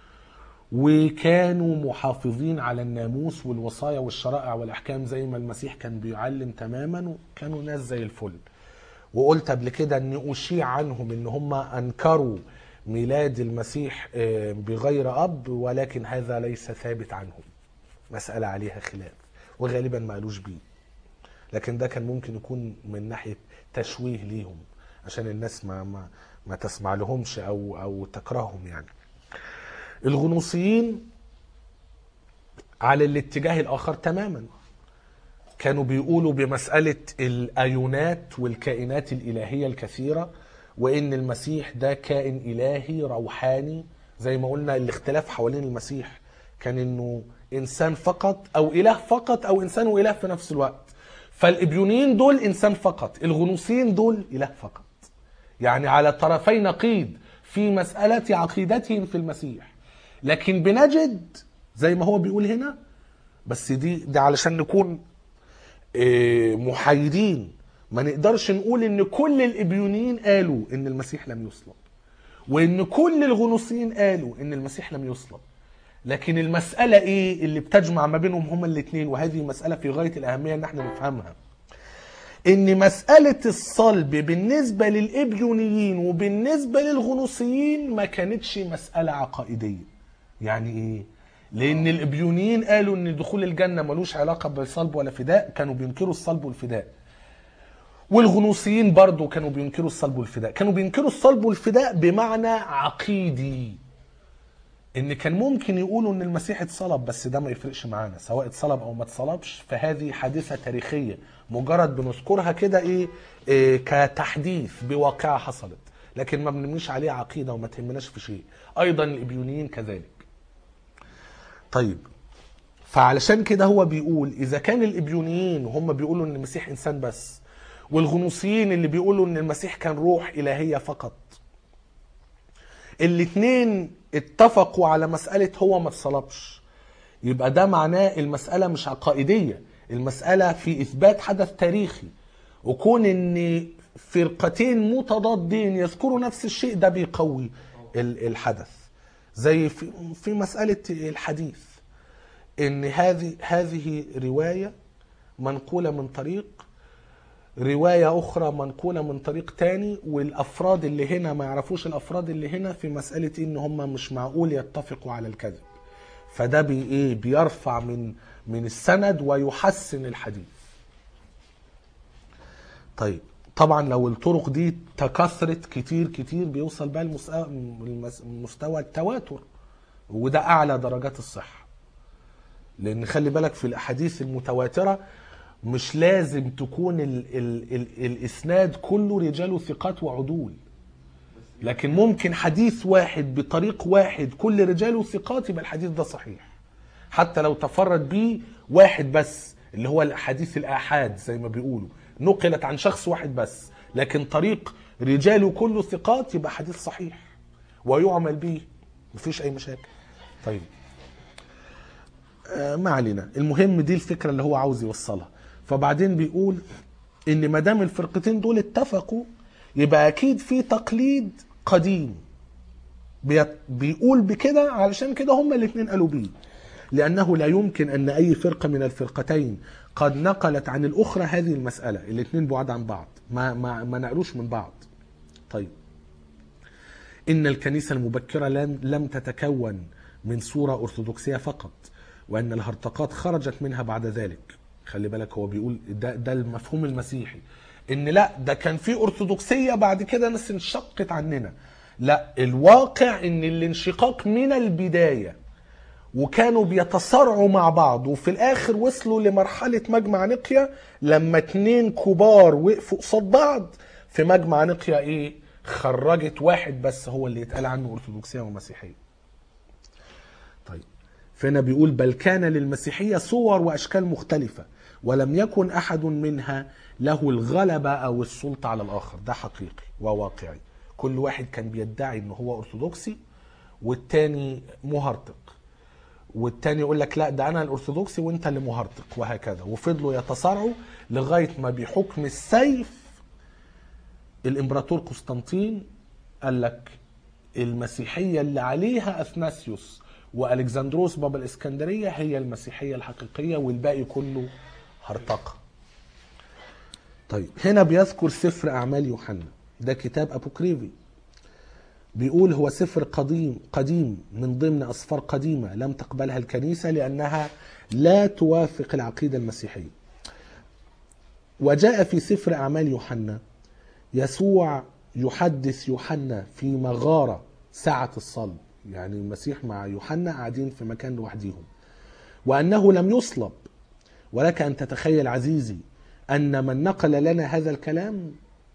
وكانوا محافظين على الناموس والوصايا والشرائع والاحكام زي ما المسيح كان بيعلم تماما وكانوا ناس زي الفل وقلت قبل كده ان اشيع عنهم ان هم انكروا ميلاد المسيح آه، بغير اب ولكن هذا ليس ثابت عنهم مسألة عليها خلاف وغالبا ما قالوش بيه لكن ده كان ممكن يكون من ناحية تشويه ليهم عشان الناس ما ما ما تسمع لهمش او او تكرههم يعني الغنوصيين على الاتجاه الاخر تماما كانوا بيقولوا بمسألة الأيونات والكائنات الإلهية الكثيرة وإن المسيح ده كائن إلهي روحاني زي ما قلنا الاختلاف حوالين المسيح كان إنه إنسان فقط أو إله فقط أو إنسان وإله في نفس الوقت فالإبيونيين دول إنسان فقط الغنوصيين دول إله فقط يعني على طرفي نقيض في مسألة عقيدتهم في المسيح لكن بنجد زي ما هو بيقول هنا بس دي دي علشان نكون إيه، محايدين ما نقدرش نقول ان كل الابيونيين قالوا ان المسيح لم يصلب وان كل الغنوصيين قالوا ان المسيح لم يصلب لكن المسألة ايه اللي بتجمع ما بينهم هما الاثنين وهذه مسألة في غاية الأهمية ان احنا نفهمها ان مسألة الصلب بالنسبة للإبيونيين وبالنسبة للغنوصيين ما كانتش مسألة عقائدية يعني ايه لان الابيونيين قالوا ان دخول الجنه ملوش علاقه بالصلب ولا فداء كانوا بينكروا الصلب والفداء والغنوصيين برضو كانوا بينكروا الصلب والفداء كانوا بينكروا الصلب والفداء بمعنى عقيدي ان كان ممكن يقولوا ان المسيح اتصلب بس ده ما يفرقش معانا سواء اتصلب او ما اتصلبش فهذه حادثه تاريخيه مجرد بنذكرها كده ايه, إيه كتحديث بواقعه حصلت لكن ما بنبنيش عليه عقيده وما تهمناش في شيء ايضا الابيونيين كذلك طيب فعلشان كده هو بيقول اذا كان الابيونيين وهم بيقولوا ان المسيح انسان بس والغنوصيين اللي بيقولوا ان المسيح كان روح الهيه فقط الاثنين اتفقوا على مساله هو ما اتصلبش يبقى ده معناه المساله مش عقائديه المساله في اثبات حدث تاريخي وكون ان فرقتين متضادين يذكروا نفس الشيء ده بيقوي ال- الحدث زي في في مساله الحديث ان هذه هذه روايه منقوله من طريق روايه اخرى منقوله من طريق تاني والافراد اللي هنا ما يعرفوش الافراد اللي هنا في مساله ان هم مش معقول يتفقوا على الكذب فده بي ايه بيرفع من من السند ويحسن الحديث طيب طبعا لو الطرق دي تكثرت كتير كتير بيوصل بقى المستوى مستوى التواتر وده اعلى درجات الصحه لان خلي بالك في الاحاديث المتواتره مش لازم تكون ال ال ال الاسناد كله رجاله ثقات وعدول لكن ممكن حديث واحد بطريق واحد كل رجاله ثقات يبقى الحديث ده صحيح حتى لو تفرد بيه واحد بس اللي هو الاحاديث الاحاد زي ما بيقولوا نقلت عن شخص واحد بس لكن طريق رجاله كله ثقات يبقى حديث صحيح ويعمل به مفيش اي مشاكل طيب آه، ما علينا المهم دي الفكره اللي هو عاوز يوصلها فبعدين بيقول ان ما دام الفرقتين دول اتفقوا يبقى اكيد في تقليد قديم بي- بيقول بكده علشان كده هما الاثنين قالوا بيه لانه لا يمكن ان اي فرقه من الفرقتين قد نقلت عن الاخرى هذه المساله الاثنين بعاد عن بعض ما ما ما نقلوش من بعض طيب ان الكنيسه المبكره لم لم تتكون من صوره ارثوذكسيه فقط وان الهرطقات خرجت منها بعد ذلك خلي بالك هو بيقول ده ده المفهوم المسيحي ان لا ده كان في ارثوذكسيه بعد كده ناس انشقت عننا لا الواقع ان الانشقاق من البدايه وكانوا بيتصارعوا مع بعض وفي الاخر وصلوا لمرحله مجمع نقيا لما اتنين كبار وقفوا قصاد بعض في مجمع نقيا ايه خرجت واحد بس هو اللي يتقال عنه ارثوذكسيه ومسيحيه طيب فهنا بيقول بل كان للمسيحيه صور واشكال مختلفه ولم يكن احد منها له الغلبه او السلطه على الاخر ده حقيقي وواقعي كل واحد كان بيدعي ان هو ارثوذكسي والتاني مهرطق والتاني يقول لك لا ده انا الارثوذكسي وانت اللي مهرطق وهكذا وفضلوا يتصارعوا لغايه ما بحكم السيف الامبراطور قسطنطين قال لك المسيحيه اللي عليها اثناسيوس والكسندروس بابا الاسكندريه هي المسيحيه الحقيقيه والباقي كله هرطقه. طيب هنا بيذكر سفر اعمال يوحنا ده كتاب ابوكريفي بيقول هو سفر قديم قديم من ضمن اسفار قديمه لم تقبلها الكنيسه لانها لا توافق العقيده المسيحيه. وجاء في سفر اعمال يوحنا يسوع يحدث يوحنا في مغاره ساعه الصلب يعني المسيح مع يوحنا قاعدين في مكان لوحديهم وانه لم يصلب ولك ان تتخيل عزيزي ان من نقل لنا هذا الكلام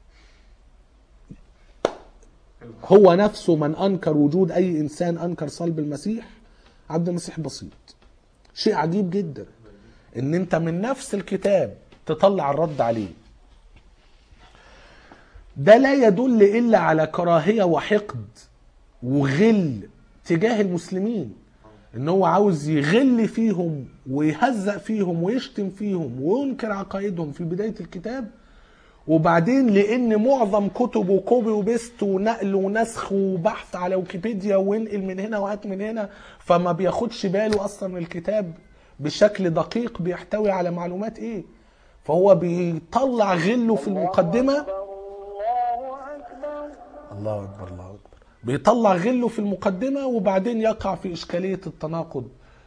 هو نفسه من انكر وجود اي انسان انكر صلب المسيح عبد المسيح بسيط شيء عجيب جدا ان انت من نفس الكتاب تطلع الرد عليه ده لا يدل الا على كراهيه وحقد وغل تجاه المسلمين ان هو عاوز يغل فيهم ويهزأ فيهم ويشتم فيهم وينكر عقائدهم في بدايه الكتاب وبعدين لان معظم كتبه كوبي وبيست ونقل ونسخ وبحث على ويكيبيديا وينقل من هنا وهات من هنا فما بياخدش باله اصلا من الكتاب بشكل دقيق بيحتوي على معلومات ايه فهو بيطلع غله في المقدمه الله أكبر الله اكبر الله اكبر بيطلع غله في المقدمه وبعدين يقع في اشكاليه التناقض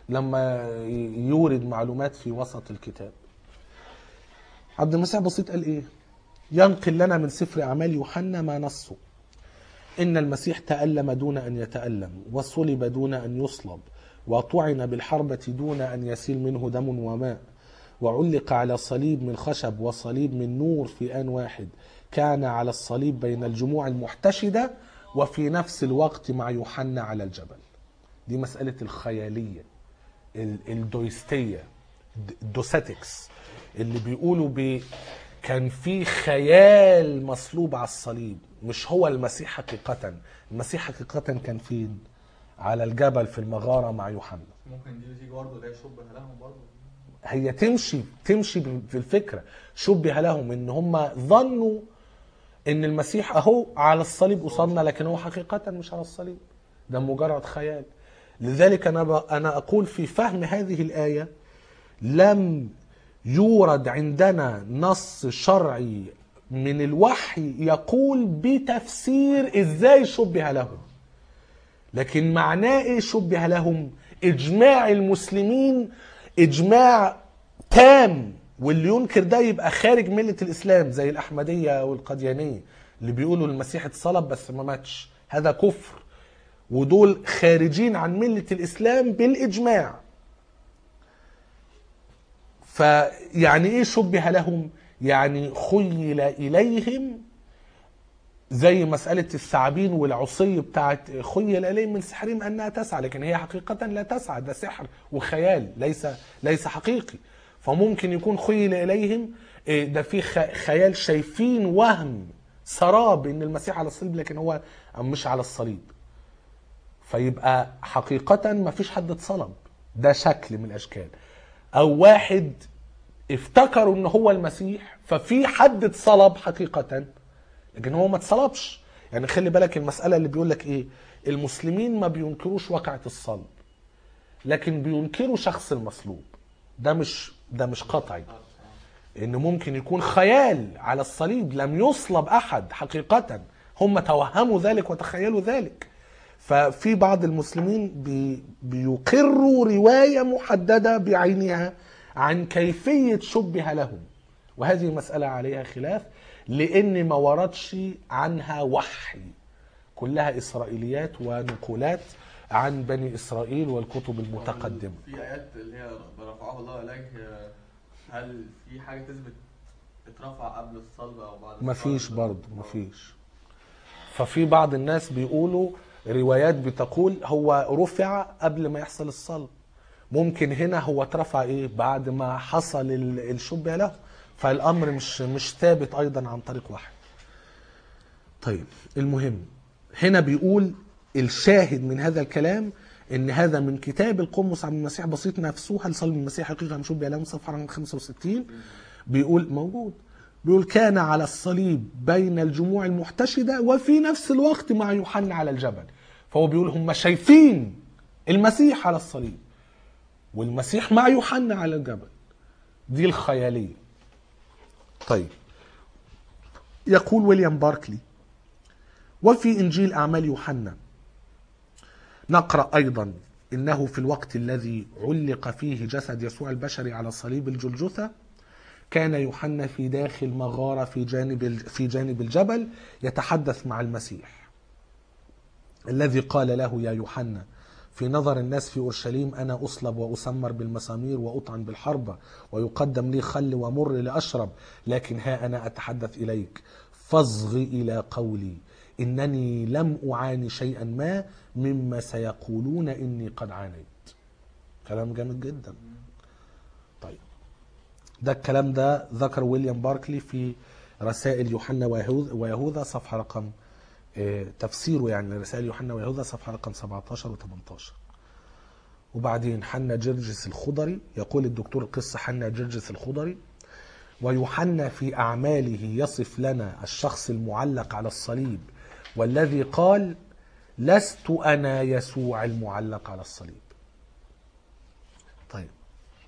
لما يورد معلومات في وسط الكتاب عبد المسيح بسيط قال ايه ينقل لنا من سفر اعمال يوحنا ما نصه ان المسيح تالم دون ان يتالم وصلب دون ان يصلب وطعن بالحربه دون ان يسيل منه دم وماء وعلق على صليب من خشب وصليب من نور في آن واحد كان على الصليب بين الجموع المحتشدة وفي نفس الوقت مع يوحنا على الجبل دي مسألة الخيالية ال- الدويستية د- الدوساتكس اللي بيقولوا بي كان في خيال مصلوب على الصليب مش هو المسيح حقيقة المسيح حقيقة كان فين على الجبل في المغارة مع يوحنا ممكن دي تيجي برضه اللي هي شبه لهم برضه هي تمشي تمشي في الفكره شبه لهم ان هم ظنوا ان المسيح اهو على الصليب قصادنا لكن هو حقيقه مش على الصليب ده مجرد خيال لذلك انا ب... انا اقول في فهم هذه الايه لم يورد عندنا نص شرعي من الوحي يقول بتفسير ازاي شبه لهم لكن معناه ايه شبه لهم اجماع المسلمين اجماع تام واللي ينكر ده يبقى خارج مله الاسلام زي الاحمديه والقديانيه اللي بيقولوا المسيح اتصلب بس ما ماتش هذا كفر ودول خارجين عن مله الاسلام بالاجماع فيعني ايه شبه لهم يعني خيل اليهم زي مسألة الثعابين والعصي بتاعت خيل إليهم من سحرهم أنها تسعى لكن هي حقيقة لا تسعى ده سحر وخيال ليس ليس حقيقي فممكن يكون خيل إليهم إيه، ده في خ- خيال شايفين وهم سراب إن المسيح على الصليب لكن هو مش على الصليب فيبقى حقيقة ما فيش حد اتصلب ده شكل من الأشكال أو واحد افتكروا ان هو المسيح ففي حد اتصلب حقيقة لكن هو ما اتصلبش يعني خلي بالك المسألة اللي بيقول لك ايه المسلمين ما بينكروش واقعة الصلب لكن بينكروا شخص المصلوب ده مش ده مش قطعي ان ممكن يكون خيال على الصليب لم يصلب احد حقيقة هم توهموا ذلك وتخيلوا ذلك ففي بعض المسلمين بي بيقروا رواية محددة بعينها عن كيفية شبه لهم وهذه مسألة عليها خلاف لأن ما وردش عنها وحي كلها إسرائيليات ونقولات عن بني إسرائيل والكتب المتقدمة في ايات اللي هي رفعه الله اليك هل في حاجه تثبت اترفع قبل الصلب او بعد مفيش الصلب؟ برضه مفيش ففي بعض الناس بيقولوا روايات بتقول هو رفع قبل ما يحصل الصلب ممكن هنا هو اترفع ايه بعد ما حصل ال- الشبه له فالامر مش مش ثابت ايضا عن طريق واحد طيب المهم هنا بيقول الشاهد من هذا الكلام ان هذا من كتاب القمص عن المسيح بسيط نفسه هل صلب المسيح حقيقه مشوب بألام صفحه رقم 65 بيقول موجود بيقول كان على الصليب بين الجموع المحتشده وفي نفس الوقت مع يوحنا على الجبل فهو بيقول هم شايفين المسيح على الصليب والمسيح مع يوحنا على الجبل دي الخياليه طيب يقول ويليام باركلي وفي انجيل اعمال يوحنا نقرا ايضا انه في الوقت الذي علق فيه جسد يسوع البشري على صليب الجلجثه كان يوحنا في داخل مغاره في جانب في جانب الجبل يتحدث مع المسيح الذي قال له يا يوحنا في نظر الناس في اورشليم انا اصلب واسمر بالمسامير واطعن بالحربه ويقدم لي خل ومر لاشرب لكن ها انا اتحدث اليك فاصغ الى قولي انني لم اعاني شيئا ما مما سيقولون اني قد عانيت كلام جامد جدا طيب ده الكلام ده ذكر ويليام باركلي في رسائل يوحنا ويهوذا ويهوذا صفحه رقم آه، تفسيره يعني رسائل يوحنا ويهوذا صفحه رقم 17 و18 وبعدين حنا جرجس الخضري يقول الدكتور القس حنا جرجس الخضري ويوحنا في أعماله يصف لنا الشخص المعلق على الصليب والذي قال لست أنا يسوع المعلق على الصليب طيب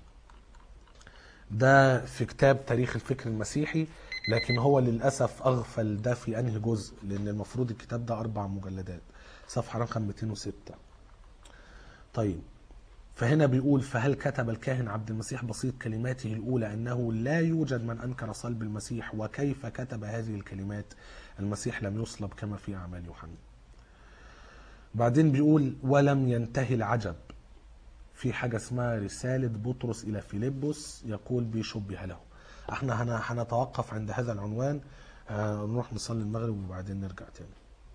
ده في كتاب تاريخ الفكر المسيحي لكن هو للأسف أغفل ده في أنهي جزء لأن المفروض الكتاب ده أربع مجلدات صفحة رقم 206 طيب فهنا بيقول فهل كتب الكاهن عبد المسيح بسيط كلماته الأولى أنه لا يوجد من أنكر صلب المسيح وكيف كتب هذه الكلمات المسيح لم يصلب كما في أعمال يوحنا بعدين بيقول ولم ينتهي العجب في حاجة اسمها رسالة بطرس إلى فيلبس يقول بيشبه له احنا هن- هنتوقف عند هذا العنوان آه، نروح نصلي المغرب وبعدين نرجع تاني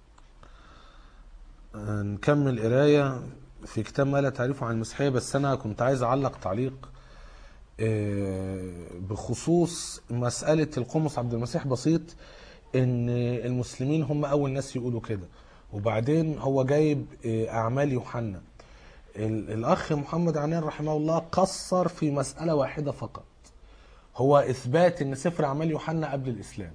آه، نكمل قراية في كتاب ما لا تعرفه عن المسيحية بس أنا كنت عايز أعلق تعليق آه، بخصوص مسألة القمص عبد المسيح بسيط إن المسلمين هم أول ناس يقولوا كده وبعدين هو جايب آه، أعمال يوحنا ال- الأخ محمد عنان رحمه الله قصر في مسألة واحدة فقط هو إثبات إن سفر أعمال يوحنا قبل الإسلام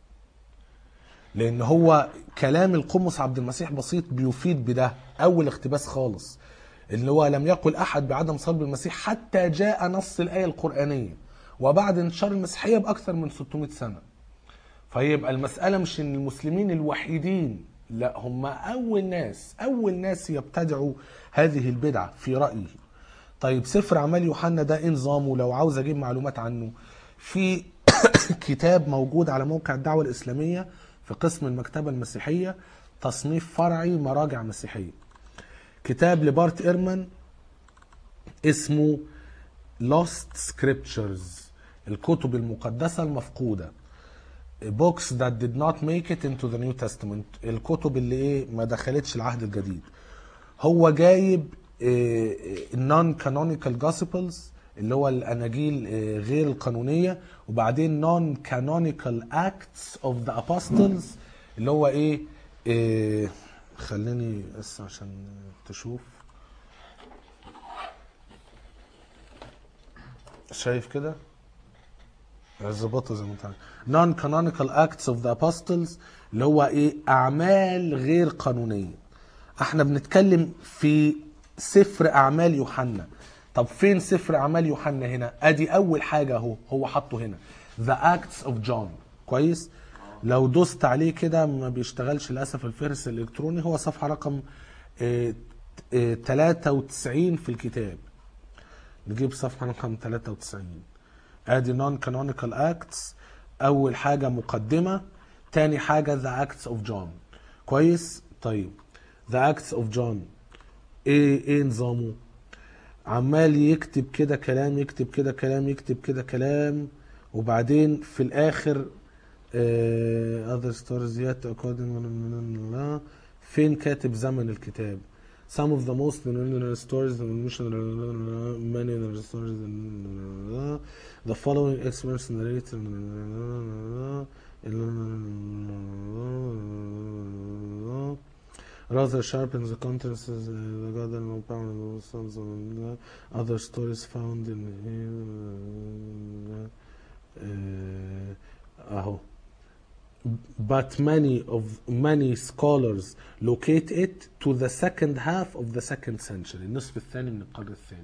لان هو كلام القمص عبد المسيح بسيط بيفيد بده اول اقتباس خالص اللي هو لم يقل احد بعدم صلب المسيح حتى جاء نص الايه القرانيه وبعد انتشار المسيحيه باكثر من 600 سنه فيبقى المساله مش ان المسلمين الوحيدين لا هم اول ناس اول ناس يبتدعوا هذه البدعه في رايي طيب سفر اعمال يوحنا ده ايه نظامه لو عاوز اجيب معلومات عنه في كتاب موجود على موقع الدعوه الاسلاميه في قسم المكتبه المسيحيه تصنيف فرعي مراجع مسيحيه كتاب لبارت ايرمان اسمه Lost Scriptures الكتب المقدسة المفقودة books that did not make it into the New Testament الكتب اللي ايه ما دخلتش العهد الجديد هو جايب non canonical gospels اللي هو الاناجيل آه، غير القانونيه وبعدين non canonical acts of the apostles اللي هو ايه آه، خليني بس عشان تشوف شايف كده ظبطه زي ما انت عايز non canonical acts of the apostles اللي هو ايه اعمال غير قانونيه احنا بنتكلم في سفر اعمال يوحنا طب فين سفر اعمال يوحنا هنا ادي اول حاجه اهو هو حاطه هنا the acts of john كويس لو دوست عليه كده ما بيشتغلش للاسف الفهرس الالكتروني هو صفحه رقم اه، اه، 93 في الكتاب نجيب صفحه رقم 93 ادي نون كانونيكال اكتس اول حاجه مقدمه تاني حاجه ذا اكتس اوف جون كويس طيب ذا اكتس اوف جون ايه ايه نظامه عمال يكتب كده كلام يكتب كده كلام يكتب كده كلام وبعدين في الاخر آه other stories yet according فين كاتب زمن الكتاب some of the most stories many stories the following experts narrate rather sharpens the contents of the God and no power and the sons of God. other stories found in uh, اهو but many of many scholars locate it to the second half of the second century النصف الثاني من القرن الثاني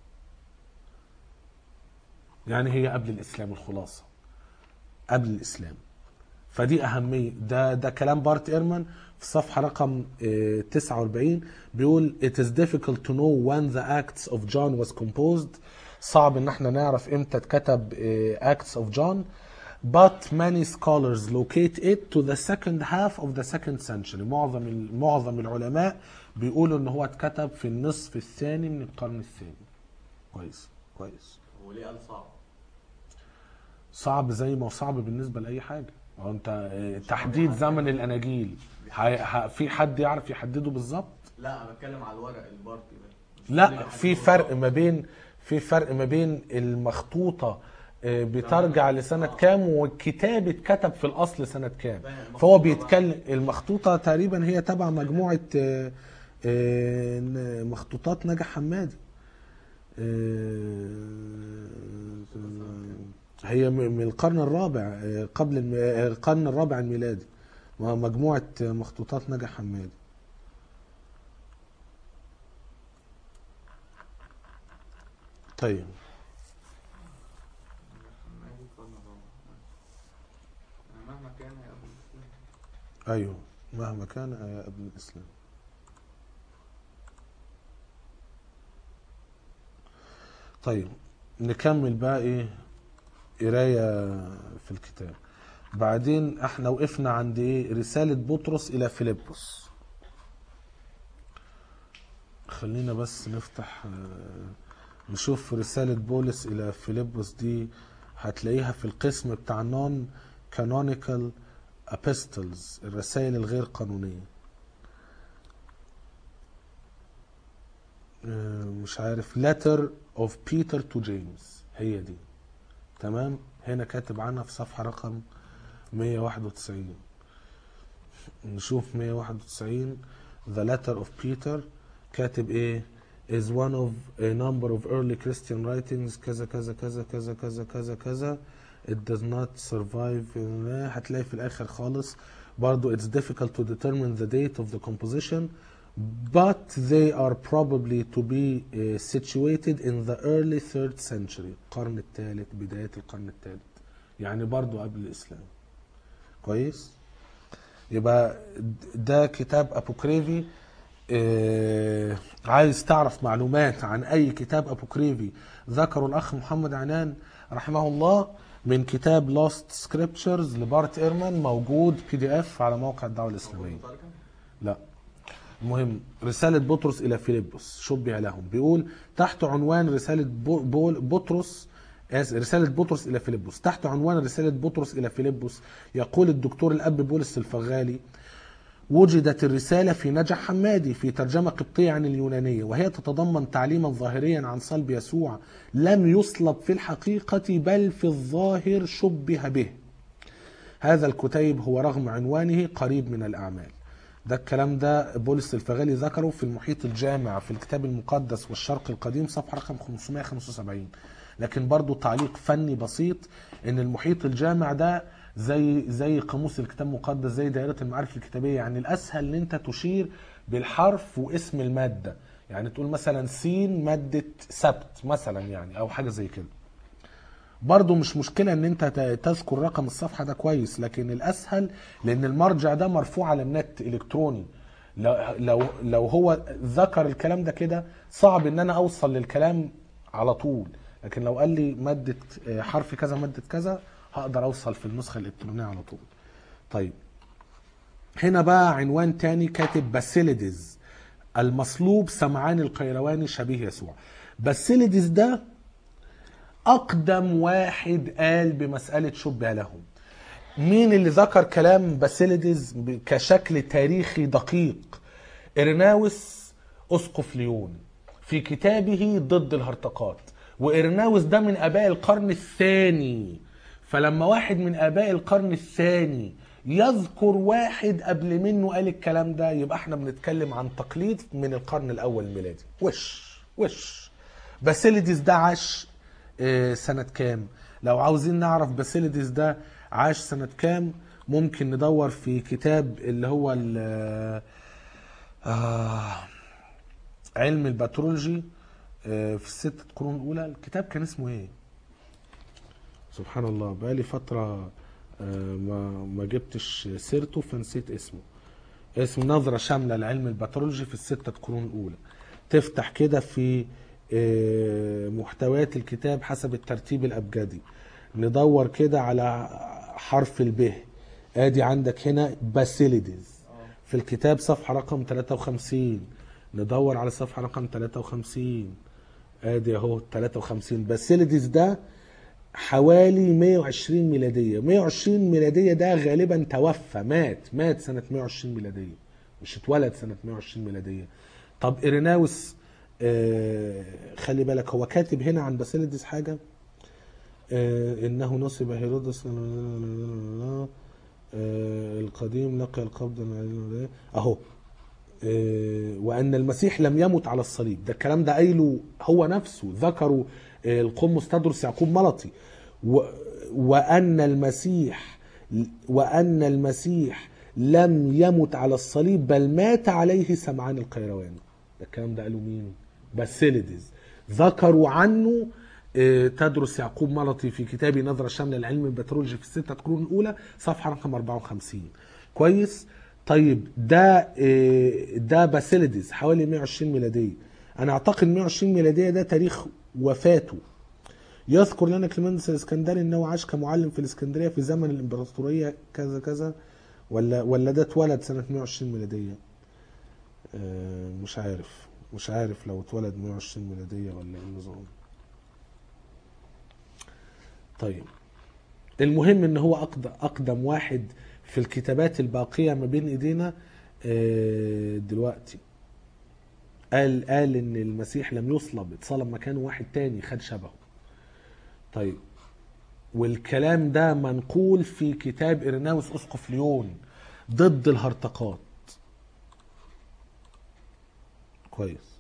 يعني هي قبل الاسلام الخلاصه قبل الاسلام فدي اهميه ده ده كلام بارت ايرمان في صفحه رقم آه، 49 بيقول it is difficult to know when the acts of John was composed صعب ان احنا نعرف امتى اتكتب آه، acts of John but many scholars locate it to the second half of the second century معظم ال- معظم العلماء بيقولوا ان هو اتكتب في النصف الثاني من القرن الثاني كويس كويس هو ليه قال صعب؟ صعب زي ما هو صعب بالنسبه لاي حاجه هو انت آه، تحديد زمن الاناجيل ه- ه- في حد يعرف يحدده بالظبط لا انا بتكلم على الورق البارتي ده مش لا كل في حاجة فرق ما بين في فرق ما بين المخطوطه آه، بترجع لسنه كام والكتاب اتكتب في الاصل سنه كام فاهم. فهو المخطوطة بيتكلم المخطوطه تقريبا هي تبع مجموعه آه، آه، مخطوطات نجا حمادي آه، هي م- من القرن الرابع آه، قبل الم- آه، القرن الرابع الميلادي مجموعه مخطوطات نجا حمادي طيب ما دي القرن الرابع. أنا مهما كان يا ابو الاسلام ايوه مهما كان آية قبل الاسلام طيب نكمل بقى ايه قرايه في الكتاب بعدين احنا وقفنا عند ايه رساله بطرس الى فيلبس خلينا بس نفتح آه، نشوف رساله بولس الى فيلبس دي هتلاقيها في القسم بتاع نون كانونيكال ابيستلز الرسائل الغير قانونيه آه، مش عارف letter of Peter to James هي دي تمام هنا كاتب عنها في صفحة رقم 191 نشوف 191 the letter of Peter كاتب ايه is one of a number of early Christian writings كذا كذا كذا كذا كذا كذا كذا it does not survive هتلاقي في الاخر خالص برضو it's difficult to determine the date of the composition but they are probably to be uh, situated in the early third century القرن الثالث بداية القرن الثالث يعني برضو قبل الإسلام كويس يبقى ده كتاب أبوكريفي آه، عايز تعرف معلومات عن أي كتاب أبوكريفي ذكره الأخ محمد عنان رحمه الله من كتاب Lost Scriptures لبارت إيرمان موجود بي دي اف على موقع الدعوة الإسلامية لا المهم رسالة بطرس إلى فيلبس شبه لهم بيقول تحت عنوان رسالة بو- بول- بطرس آسف، رسالة بطرس إلى فيلبس تحت عنوان رسالة بطرس إلى فيلبس يقول الدكتور الأب بولس الفغالي وجدت الرسالة في نجع حمادي في ترجمة قبطية عن اليونانية وهي تتضمن تعليما ظاهريا عن صلب يسوع لم يصلب في الحقيقة بل في الظاهر شبه به هذا الكتيب هو رغم عنوانه قريب من الأعمال ده الكلام ده بولس الفغالي ذكره في المحيط الجامع في الكتاب المقدس والشرق القديم صفحة رقم 575 لكن برضو تعليق فني بسيط ان المحيط الجامع ده زي زي قاموس الكتاب المقدس زي دائرة المعارف الكتابية يعني الأسهل ان انت تشير بالحرف واسم المادة يعني تقول مثلا سين مادة سبت مثلا يعني او حاجة زي كده برضو مش مشكلة ان انت ت- تذكر رقم الصفحة ده كويس لكن الاسهل لان المرجع ده مرفوع على النت الكتروني لو لو لو هو ذكر الكلام ده كده صعب ان انا اوصل للكلام على طول لكن لو قال لي مادة آه، حرف كذا مادة كذا هقدر اوصل في النسخة الالكترونية على طول طيب هنا بقى عنوان تاني كاتب باسيليدز المصلوب سمعان القيرواني شبيه يسوع باسيليدز ده اقدم واحد قال بمساله شبه لهم مين اللي ذكر كلام باسيليدز ب- كشكل تاريخي دقيق ارناوس اسقف ليون في كتابه ضد الهرطقات وارناوس ده من اباء القرن الثاني فلما واحد من اباء القرن الثاني يذكر واحد قبل منه قال الكلام ده يبقى احنا بنتكلم عن تقليد من القرن الاول الميلادي وش وش باسيليدس ده عاش آه، سنة كام لو عاوزين نعرف باسيليدس ده عاش سنة كام ممكن ندور في كتاب اللي هو ال- آه علم البترولوجي آه، في الست قرون الأولى الكتاب كان اسمه ايه سبحان الله بقالي فترة آه، ما ما جبتش سيرته فنسيت اسمه اسم نظرة شاملة لعلم البترولوجي في الستة قرون الأولى تفتح كده في آه، محتويات الكتاب حسب الترتيب الأبجدي ندور كده على حرف الب ادي عندك هنا باسيليدز في الكتاب صفحة رقم 53 ندور على صفحة رقم 53 ادي اهو 53 باسيليدز ده حوالي 120 ميلادية 120 ميلادية ده غالبا توفى مات مات سنة 120 ميلادية مش اتولد سنة 120 ميلادية طب إيريناوس آه خلي بالك هو كاتب هنا عن باسيليدس حاجة آه إنه نصب هيرودس آه القديم لقي القبض أهو آه، وان المسيح لم يمت على الصليب ده الكلام ده قايله هو نفسه ذكره آه، القمص تدرس يعقوب ملطي و وان المسيح وان المسيح لم يمت على الصليب بل مات عليه سمعان القيرواني ده الكلام ده قاله مين باسيليدز ذكروا عنه آه، تدرس يعقوب ملطي في كتابه نظرة شاملة لعلم البترولوجي في الستة قرون الأولى صفحة رقم 54 كويس طيب ده آه، ده باسيليدز حوالي 120 ميلادية أنا أعتقد 120 ميلادية ده تاريخ وفاته يذكر لنا كليمندس الاسكندري انه عاش كمعلم في الاسكندريه في زمن الامبراطوريه كذا كذا ولا ولا ده اتولد سنه 120 ميلاديه آه، مش عارف مش عارف لو اتولد 120 ميلاديه ولا ايه النظام طيب المهم ان هو اقدم اقدم واحد في الكتابات الباقيه ما بين ايدينا آه، دلوقتي قال قال ان المسيح لم يصلب اتصلب مكانه واحد تاني خد شبهه طيب والكلام ده منقول في كتاب إرناوس أسقف ليون ضد الهرطقات كويس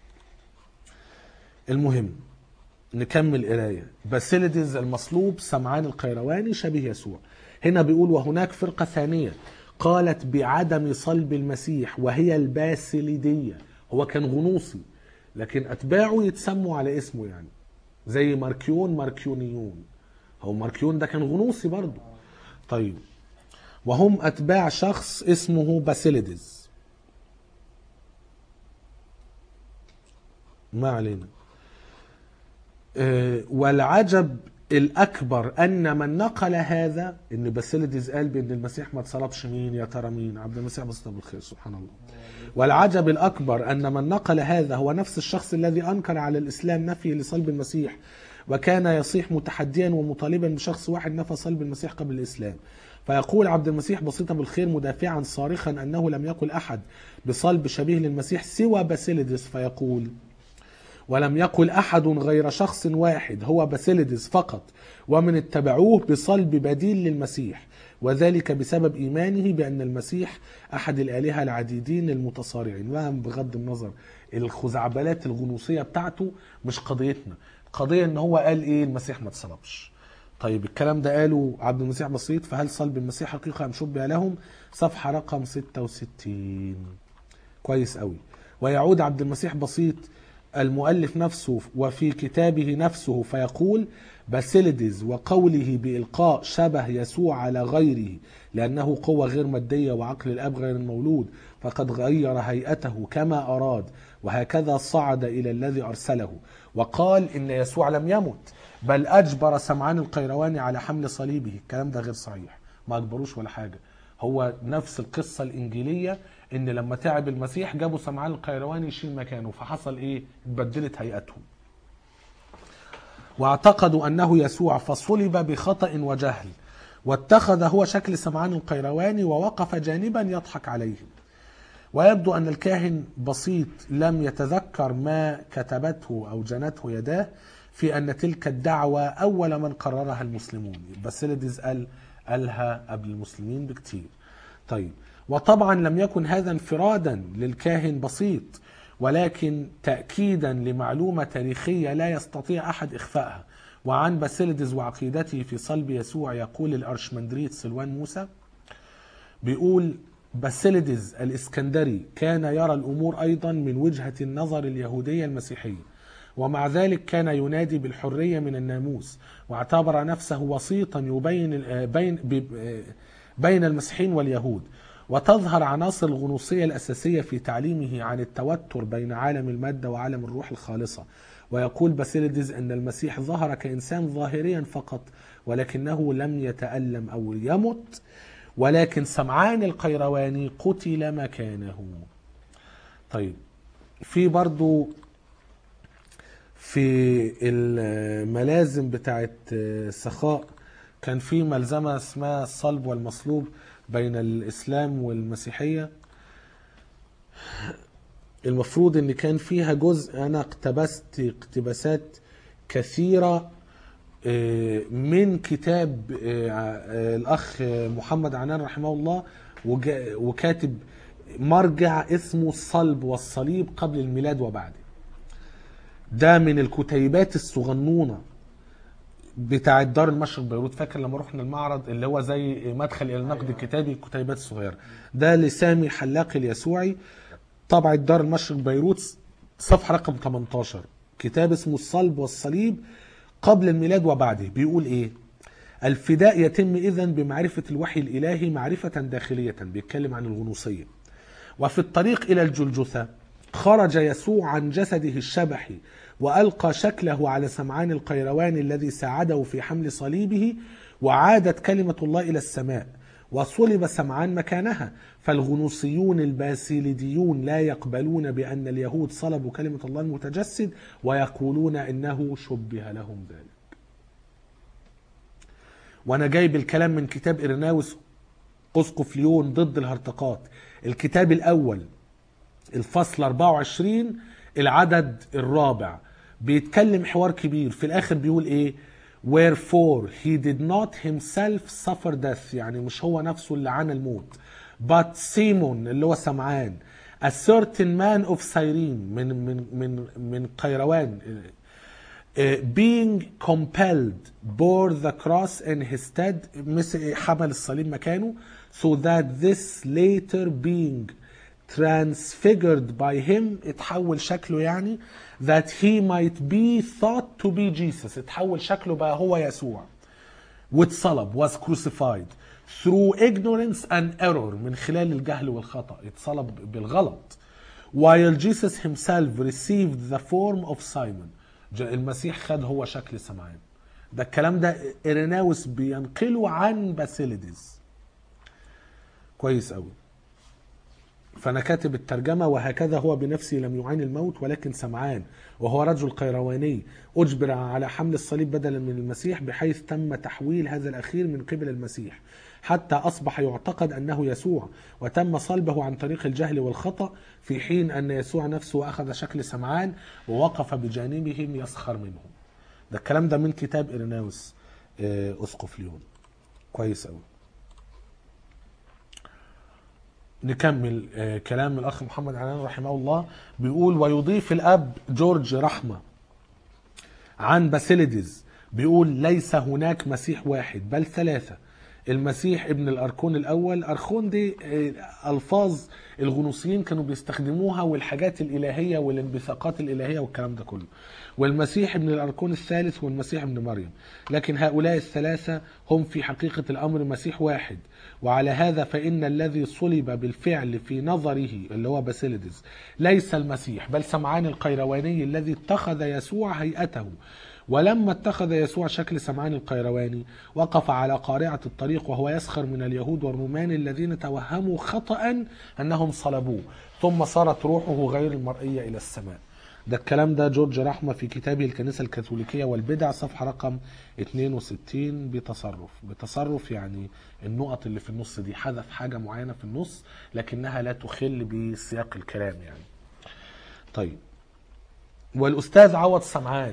المهم نكمل قراية باسيليدز المصلوب سمعان القيرواني شبيه يسوع هنا بيقول وهناك فرقة ثانية قالت بعدم صلب المسيح وهي الباسيليدية هو كان غنوصي لكن أتباعه يتسموا على اسمه يعني زي ماركيون ماركيونيون هو ماركيون ده كان غنوصي برضه طيب وهم أتباع شخص اسمه باسيليدز ما علينا آه، والعجب الأكبر أن من نقل هذا إن باسيليدز قال بأن المسيح ما اتصلبش مين يا ترى مين عبد المسيح بسيط بالخير سبحان الله والعجب الأكبر أن من نقل هذا هو نفس الشخص الذي أنكر على الإسلام نفي لصلب المسيح وكان يصيح متحديا ومطالبا بشخص واحد نفى صلب المسيح قبل الإسلام فيقول عبد المسيح بسيطا بالخير مدافعا صارخا أنه لم يقل أحد بصلب شبيه للمسيح سوى باسيليدس فيقول ولم يقل أحد غير شخص واحد هو باسيليدس فقط ومن اتبعوه بصلب بديل للمسيح وذلك بسبب إيمانه بأن المسيح أحد الآلهة العديدين المتصارعين وهم بغض النظر الخزعبلات الغنوصية بتاعته مش قضيتنا قضية ان هو قال ايه المسيح ما اتصلبش طيب الكلام ده قاله عبد المسيح بسيط فهل صلب المسيح حقيقة أم شبه لهم صفحة رقم 66 كويس قوي ويعود عبد المسيح بسيط المؤلف نفسه وفي كتابه نفسه فيقول باسيليدز وقوله بإلقاء شبه يسوع على غيره لأنه قوة غير مادية وعقل الأب غير المولود فقد غير هيئته كما أراد وهكذا صعد إلى الذي أرسله وقال إن يسوع لم يمت بل أجبر سمعان القيرواني على حمل صليبه الكلام ده غير صحيح ما أجبروش ولا حاجة هو نفس القصة الإنجيلية إن لما تعب المسيح جابوا سمعان القيرواني يشيل مكانه فحصل إيه؟ اتبدلت هيئتهم واعتقدوا أنه يسوع فصلب بخطأ وجهل واتخذ هو شكل سمعان القيرواني ووقف جانبا يضحك عليهم ويبدو أن الكاهن بسيط لم يتذكر ما كتبته أو جنته يداه في أن تلك الدعوة أول من قررها المسلمون باسيليدز قال قالها قبل المسلمين بكتير طيب وطبعا لم يكن هذا انفرادا للكاهن بسيط ولكن تأكيدا لمعلومة تاريخية لا يستطيع أحد إخفائها وعن باسيليدز وعقيدته في صلب يسوع يقول الأرشمندريت سلوان موسى بيقول باسيليدز الإسكندري كان يرى الأمور أيضا من وجهة النظر اليهودية المسيحية ومع ذلك كان ينادي بالحرية من الناموس واعتبر نفسه وسيطا يبين بين بين المسيحيين واليهود وتظهر عناصر الغنوصية الأساسية في تعليمه عن التوتر بين عالم المادة وعالم الروح الخالصة ويقول باسيليدز أن المسيح ظهر كإنسان ظاهريا فقط ولكنه لم يتألم أو يمت ولكن سمعان القيرواني قتل مكانه طيب في برضو في الملازم بتاعت سخاء كان في ملزمة اسمها الصلب والمصلوب بين الإسلام والمسيحية المفروض ان كان فيها جزء انا اقتبست اقتباسات كثيرة من كتاب الاخ محمد عنان رحمه الله وكاتب مرجع اسمه الصلب والصليب قبل الميلاد وبعده ده من الكتيبات الصغنونه بتاع دار المشرق بيروت فاكر لما رحنا المعرض اللي هو زي مدخل الى النقد الكتابي الكتيبات الصغيره ده لسامي حلاق اليسوعي طبعة دار المشرق بيروت صفحه رقم 18 كتاب اسمه الصلب والصليب قبل الميلاد وبعده بيقول ايه الفداء يتم اذا بمعرفه الوحي الالهي معرفه داخليه بيتكلم عن الغنوصيه وفي الطريق الى الجلجثه خرج يسوع عن جسده الشبحي وألقى شكله على سمعان القيرواني الذي ساعده في حمل صليبه وعادت كلمة الله إلى السماء وصلب سمعان مكانها فالغنوصيون الباسيليديون لا يقبلون بأن اليهود صلبوا كلمة الله المتجسد ويقولون إنه شبه لهم ذلك وانا جايب الكلام من كتاب إرناوس اسقف ليون ضد الهرطقات الكتاب الاول الفصل 24 العدد الرابع بيتكلم حوار كبير في الاخر بيقول ايه wherefore he did not himself suffer death يعني مش هو نفسه اللي عانى الموت but Simon اللي هو سمعان a certain man of Cyrene من من من من قيروان Uh, being compelled bore the cross in his stead مس- حمل الصليب مكانه so that this later being transfigured by him اتحول شكله يعني that he might be thought to be Jesus اتحول شكله بقى هو يسوع واتصلب was crucified through ignorance and error من خلال الجهل والخطأ اتصلب بالغلط while Jesus himself received the form of Simon ج- المسيح خد هو شكل سمعان ده الكلام ده إريناوس بينقله عن باسيليدس كويس قوي فأنا كاتب الترجمة وهكذا هو بنفسه لم يعاني الموت ولكن سمعان وهو رجل قيرواني أجبر على حمل الصليب بدلا من المسيح بحيث تم تحويل هذا الأخير من قبل المسيح حتى أصبح يعتقد أنه يسوع وتم صلبه عن طريق الجهل والخطأ في حين أن يسوع نفسه أخذ شكل سمعان ووقف بجانبهم يسخر منهم ده الكلام ده من كتاب إريناوس آه، أسقف ليون كويس أوي نكمل آه، كلام الأخ محمد عنان رحمه الله بيقول ويضيف الأب جورج رحمة عن باسيليدز بيقول ليس هناك مسيح واحد بل ثلاثة المسيح ابن الأركون الأول أرخون دي آه، ألفاظ الغنوصيين كانوا بيستخدموها والحاجات الإلهية والانبثاقات الإلهية والكلام ده كله والمسيح ابن الأركون الثالث والمسيح ابن مريم لكن هؤلاء الثلاثة هم في حقيقة الأمر مسيح واحد وعلى هذا فإن الذي صلب بالفعل في نظره اللي هو باسيليدس ليس المسيح بل سمعان القيرواني الذي اتخذ يسوع هيئته ولما اتخذ يسوع شكل سمعان القيرواني وقف على قارعة الطريق وهو يسخر من اليهود والرومان الذين توهموا خطأ أنهم صلبوه ثم صارت روحه غير المرئية إلى السماء ده الكلام ده جورج رحمة في كتابه الكنيسة الكاثوليكية والبدع صفحة رقم 62 بتصرف بتصرف يعني النقط اللي في النص دي حذف حاجة معينة في النص لكنها لا تخل بسياق الكلام يعني طيب والأستاذ عوض سمعان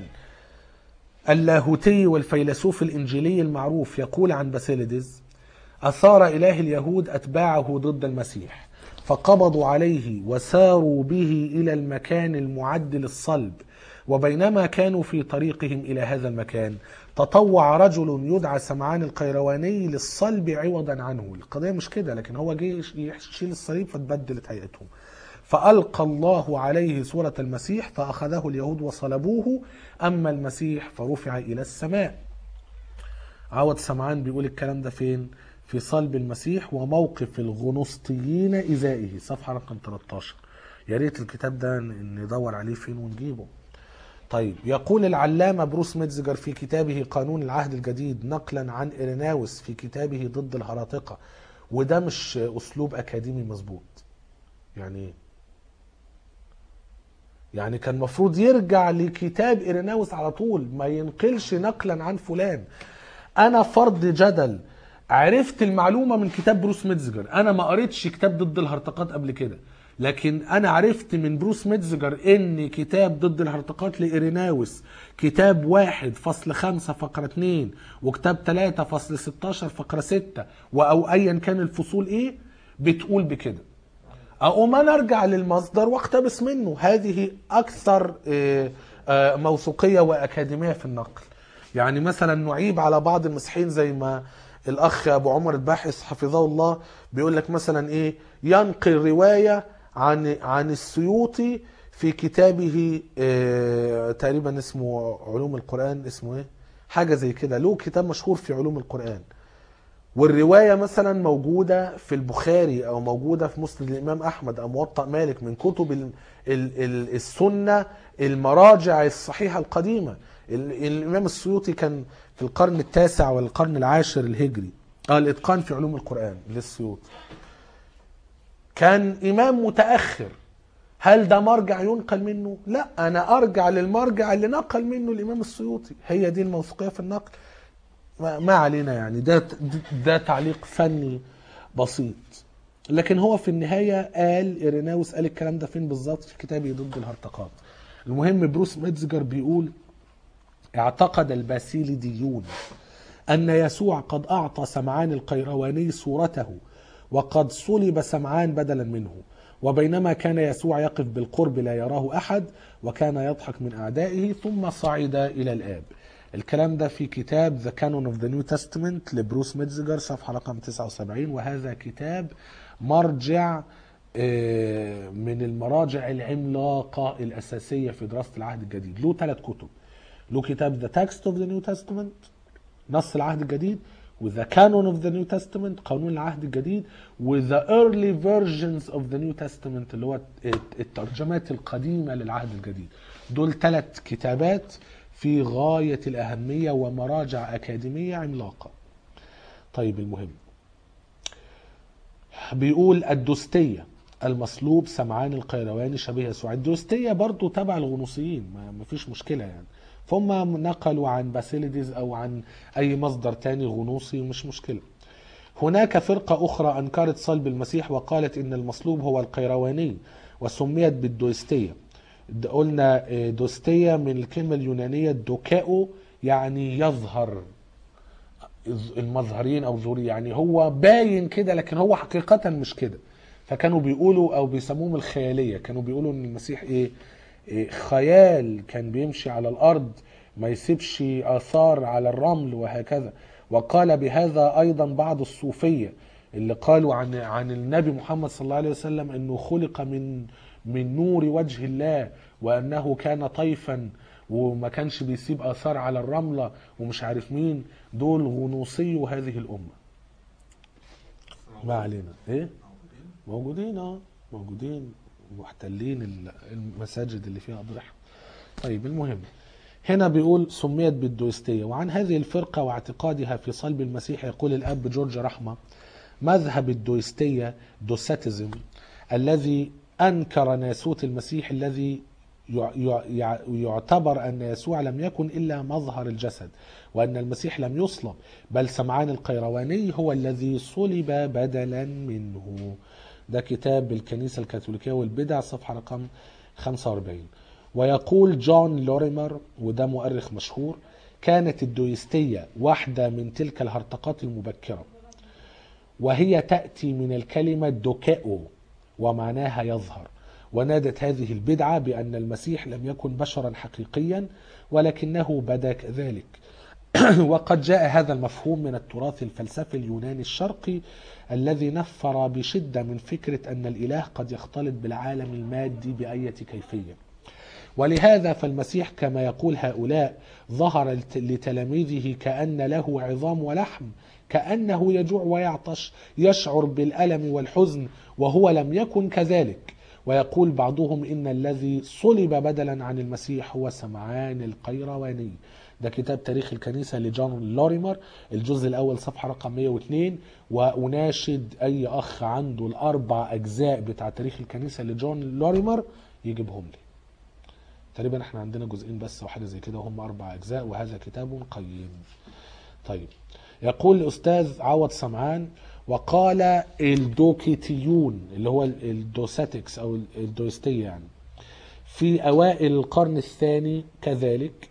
اللاهوتي والفيلسوف الإنجيلي المعروف يقول عن باسيليدز أثار إله اليهود أتباعه ضد المسيح فقبضوا عليه وساروا به إلى المكان المعد للصلب وبينما كانوا في طريقهم إلى هذا المكان تطوع رجل يدعى سمعان القيرواني للصلب عوضا عنه القضية مش كده لكن هو جه يشيل الصليب فتبدلت هيئته فألقى الله عليه صورة المسيح فأخذه اليهود وصلبوه أما المسيح فرفع إلى السماء عوض سمعان بيقول الكلام ده فين في صلب المسيح وموقف الغنوسطيين إزائه صفحة رقم 13 يا ريت الكتاب ده ندور عليه فين ونجيبه طيب يقول العلامة بروس ميتزجر في كتابه قانون العهد الجديد نقلا عن إريناوس في كتابه ضد الهراطقة وده مش أسلوب أكاديمي مظبوط يعني ايه يعني كان المفروض يرجع لكتاب إيريناوس على طول ما ينقلش نقلا عن فلان أنا فرض جدل عرفت المعلومة من كتاب بروس ميتزجر أنا ما قريتش كتاب ضد الهرطقات قبل كده لكن أنا عرفت من بروس ميتزجر إن كتاب ضد الهرطقات لإيريناوس كتاب واحد فصل خمسة فقرة اتنين وكتاب تلاتة فصل ستاشر فقرة ستة أو أيا كان الفصول إيه بتقول بكده اقوم انا ارجع للمصدر واقتبس منه هذه اكثر آه، آه، موثوقيه واكاديميه في النقل يعني مثلا نعيب على بعض المسيحيين زي ما الاخ ابو عمر الباحث حفظه الله بيقول لك مثلا ايه ينقل روايه عن عن السيوطي في كتابه آه، تقريبا اسمه علوم القران اسمه ايه حاجه زي كده له كتاب مشهور في علوم القران والروايه مثلا موجوده في البخاري او موجوده في مسند الامام احمد او موطأ مالك من كتب ال ال ال السنه المراجع الصحيحه القديمه ال الامام السيوطي كان في القرن التاسع والقرن العاشر الهجري اه الاتقان في علوم القران للسيوطي كان امام متاخر هل ده مرجع ينقل منه؟ لا انا ارجع للمرجع اللي نقل منه الامام السيوطي هي دي الموثوقيه في النقل ما ما علينا يعني ده ده تعليق فني بسيط لكن هو في النهايه قال ايريناوس قال الكلام ده فين بالظبط في كتابه ضد الهرطقات المهم بروس ميتزجر بيقول اعتقد الباسيليديون أن يسوع قد أعطى سمعان القيرواني صورته وقد صلب سمعان بدلا منه وبينما كان يسوع يقف بالقرب لا يراه أحد وكان يضحك من أعدائه ثم صعد إلى الآب الكلام ده في كتاب The Canon of the New Testament لبروس ميتزجر صفحة رقم 79 وهذا كتاب مرجع آه، من المراجع العملاقة الأساسية في دراسة العهد الجديد له ثلاث كتب له كتاب The Text of the New Testament نص العهد الجديد وذا كانون اوف ذا نيو تestament قانون العهد الجديد وذا early versions of the New Testament اللي هو الترجمات القديمة للعهد الجديد دول ثلاث كتابات في غاية الأهمية ومراجع أكاديمية عملاقة طيب المهم بيقول الدوستية المصلوب سمعان القيرواني شبيه يسوع الدوستية برضو تبع الغنوصيين ما ما فيش مشكلة يعني فهم نقلوا عن باسيليديز أو عن أي مصدر تاني غنوصي مش مشكلة هناك فرقة أخرى أنكرت صلب المسيح وقالت إن المصلوب هو القيرواني وسميت بالدوستية د- قلنا آه، دوستية من الكلمة اليونانية دوكاو يعني يظهر المظهرين او ظهوري يعني هو باين كده لكن هو حقيقة مش كده فكانوا بيقولوا او بيسموهم الخيالية كانوا بيقولوا ان المسيح ايه, إيه خيال كان بيمشي على الارض ما يسيبش اثار على الرمل وهكذا وقال بهذا ايضا بعض الصوفية اللي قالوا عن عن النبي محمد صلى الله عليه وسلم انه خلق من من نور وجه الله وانه كان طيفا وما كانش بيسيب اثار على الرمله ومش عارف مين دول غنوصي هذه الامه ما علينا ايه موجودين اه موجودين محتلين ال- المساجد اللي فيها اضرحه طيب المهم هنا بيقول سميت بالدوستية وعن هذه الفرقة واعتقادها في صلب المسيح يقول الأب جورج رحمة مذهب الدوستية دوساتيزم الذي أنكر ناسوت المسيح الذي يع- يع- يعتبر أن يسوع لم يكن إلا مظهر الجسد وأن المسيح لم يصلب بل سمعان القيرواني هو الذي صلب بدلا منه ده كتاب الكنيسة الكاثوليكية والبدع صفحة رقم 45 ويقول جون لوريمر وده مؤرخ مشهور كانت الدويستية واحدة من تلك الهرطقات المبكرة وهي تأتي من الكلمة دوكاو ومعناها يظهر ونادت هذه البدعة بأن المسيح لم يكن بشرا حقيقيا ولكنه بدا كذلك وقد جاء هذا المفهوم من التراث الفلسفي اليوناني الشرقي الذي نفر بشدة من فكرة أن الإله قد يختلط بالعالم المادي بأية كيفية ولهذا فالمسيح كما يقول هؤلاء ظهر لت- لتلاميذه كأن له عظام ولحم كأنه يجوع ويعطش يشعر بالألم والحزن وهو لم يكن كذلك ويقول بعضهم إن الذي صلب بدلا عن المسيح هو سمعان القيرواني ده كتاب تاريخ الكنيسة لجون لوريمر الجزء الأول صفحة رقم 102 وأناشد أي أخ عنده الأربع أجزاء بتاع تاريخ الكنيسة لجون لوريمر يجيبهم لي تقريبا احنا عندنا جزئين بس او حاجه زي كده وهم اربع اجزاء وهذا كتاب قيم طيب يقول الاستاذ عوض سمعان وقال الدوكيتيون اللي هو ال- الدوساتكس او ال- الدوستيه يعني في اوائل القرن الثاني كذلك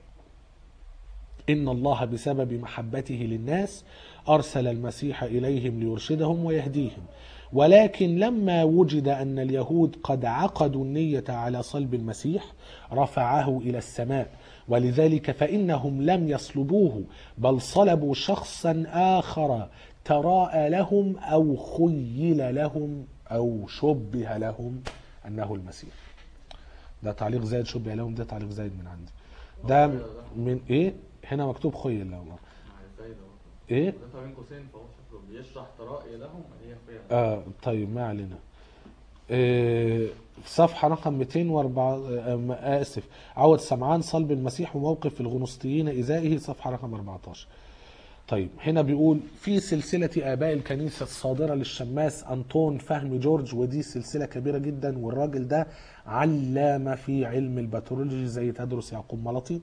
ان الله بسبب محبته للناس ارسل المسيح اليهم ليرشدهم ويهديهم ولكن لما وجد ان اليهود قد عقدوا النيه على صلب المسيح رفعه الى السماء ولذلك فانهم لم يصلبوه بل صلبوا شخصا اخر تراءى لهم او خيل لهم او شبه لهم انه المسيح ده تعليق زايد شبه لهم ده تعليق زايد من عندي ده من ايه هنا مكتوب خيل لهم ازاي ده ايه ده بين قوسين فهو شكله بيشرح طرائق لهم اللي هي فيها اه طيب ما علينا آه، صفحة رقم 204 آه، آسف عود سمعان صلب المسيح وموقف الغنوصيين إزائه صفحة رقم 14 طيب هنا بيقول في سلسلة آباء الكنيسة الصادرة للشماس أنطون فهمي جورج ودي سلسلة كبيرة جدا والراجل ده علامة في علم الباترولوجي زي تدرس يعقوب ملطي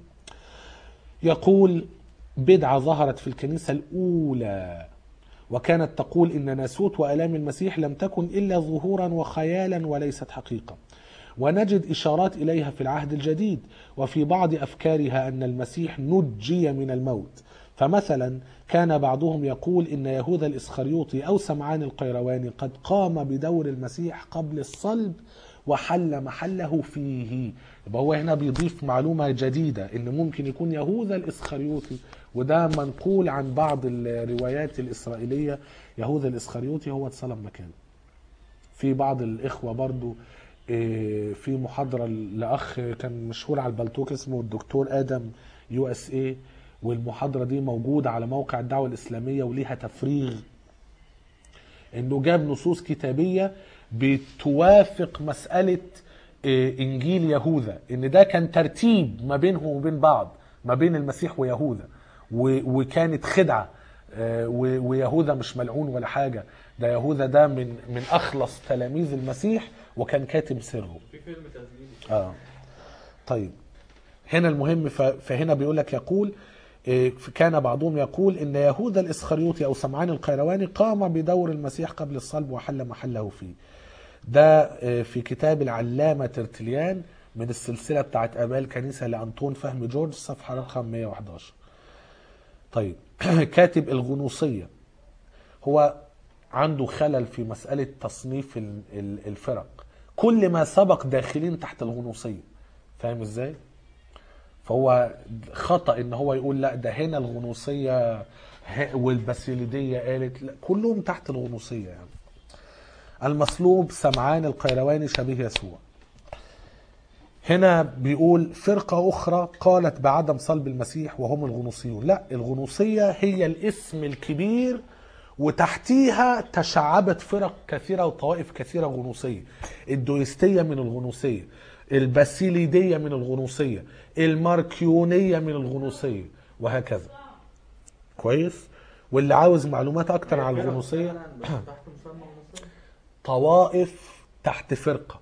يقول بدعة ظهرت في الكنيسة الأولى وكانت تقول إن ناسوت وآلام المسيح لم تكن إلا ظهورا وخيالا وليست حقيقة ونجد إشارات إليها في العهد الجديد وفي بعض أفكارها أن المسيح نجي من الموت فمثلا كان بعضهم يقول إن يهوذا الإسخريوطي أو سمعان القيرواني قد قام بدور المسيح قبل الصلب وحل محله فيه يبقى هو هنا بيضيف معلومة جديدة إن ممكن يكون يهوذا الإسخريوطي وده منقول عن بعض الروايات الإسرائيلية يهوذا الإسخريوطي هو اتصلب مكانه في بعض الإخوة برضو إيه، في محاضرة لأخ كان مشهور على البلتوك اسمه الدكتور آدم يو اس اي والمحاضرة دي موجودة على موقع الدعوة الإسلامية وليها تفريغ انه جاب نصوص كتابيه بتوافق مساله إيه، انجيل يهوذا ان ده كان ترتيب ما بينهم وبين بعض ما بين المسيح ويهوذا و- وكانت خدعه آه، و- ويهوذا مش ملعون ولا حاجه ده يهوذا ده من من اخلص تلاميذ المسيح وكان كاتب سره في فيلم تسجيلي اه طيب هنا المهم ف- فهنا بيقول لك يقول إيه، كان بعضهم يقول ان يهوذا الاسخريوطي او سمعان القيرواني قام بدور المسيح قبل الصلب وحل محله فيه ده إيه، في كتاب العلامة ترتليان من السلسلة بتاعت آباء الكنيسة لأنطون فهمي جورج صفحة رقم 111 طيب كاتب الغنوصية هو عنده خلل في مسألة تصنيف ال- ال- الفرق كل ما سبق داخلين تحت الغنوصية فاهم ازاي؟ فهو خطأ ان هو يقول لا ده هنا الغنوصية ه- والباسيليدية قالت لا كلهم تحت الغنوصية يعني المصلوب سمعان القيرواني شبيه يسوع هنا بيقول فرقة أخرى قالت بعدم صلب المسيح وهم الغنوصيون لا الغنوصية هي الاسم الكبير وتحتيها تشعبت فرق كثيرة وطوائف كثيرة غنوصية الدويستية من الغنوصية الباسيليدية من الغنوصية الماركيونية من الغنوصية وهكذا كويس واللي عاوز معلومات أكتر عن الغنوصية فعلاً بس تحت مسمى غنوصية طوائف تحت فرقة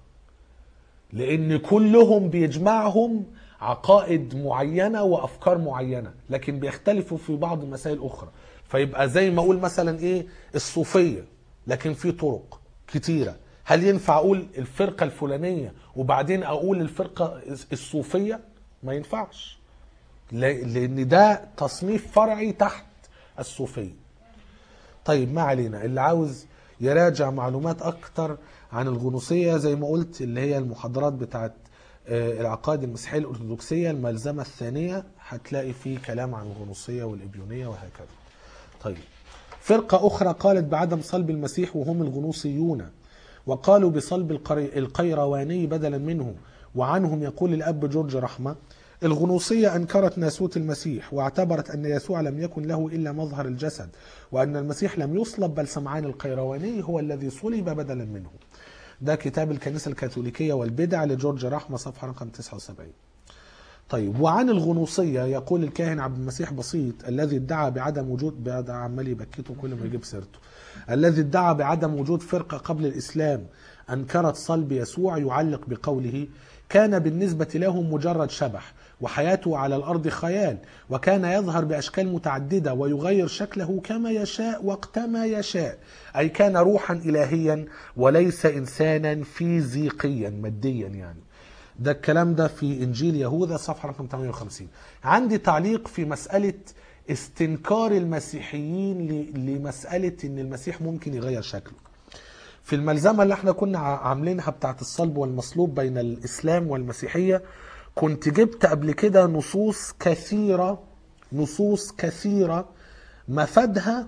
لأن كلهم بيجمعهم عقائد معينة وأفكار معينة لكن بيختلفوا في بعض مسائل أخرى فيبقى زي ما أقول مثلا إيه الصوفية لكن في طرق كتيرة هل ينفع أقول الفرقة الفلانية وبعدين أقول الفرقة الصوفية ما ينفعش ل- لأن ده تصنيف فرعي تحت الصوفية طيب ما علينا اللي عاوز يراجع معلومات اكتر عن الغنوصيه زي ما قلت اللي هي المحاضرات بتاعت آه، العقائد المسيحيه الارثوذكسيه الملزمه الثانيه هتلاقي فيه كلام عن الغنوصيه والابيونيه وهكذا. طيب فرقه اخرى قالت بعدم صلب المسيح وهم الغنوصيون وقالوا بصلب القري- القيرواني بدلا منه وعنهم يقول الاب جورج رحمه الغنوصية أنكرت ناسوت المسيح واعتبرت أن يسوع لم يكن له إلا مظهر الجسد وأن المسيح لم يصلب بل سمعان القيرواني هو الذي صلب بدلا منه ده كتاب الكنيسة الكاثوليكية والبدع لجورج رحمة صفحة رقم 79 طيب وعن الغنوصية يقول الكاهن عبد المسيح بسيط الذي ادعى بعدم وجود بعد عمال يبكته كل ما يجيب سيرته الذي ادعى بعدم وجود فرقة قبل الإسلام أنكرت صلب يسوع يعلق بقوله كان بالنسبة له مجرد شبح وحياته على الأرض خيال وكان يظهر بأشكال متعددة ويغير شكله كما يشاء وقتما يشاء أي كان روحا إلهيا وليس إنسانا فيزيقيا ماديا يعني ده الكلام ده في انجيل يهوذا صفحه رقم 58 عندي تعليق في مساله استنكار المسيحيين ل- لمساله ان المسيح ممكن يغير شكله في الملزمه اللي احنا كنا ع- عاملينها بتاعت الصلب والمصلوب بين الاسلام والمسيحيه كنت جبت قبل كده نصوص كثيره نصوص كثيره مفادها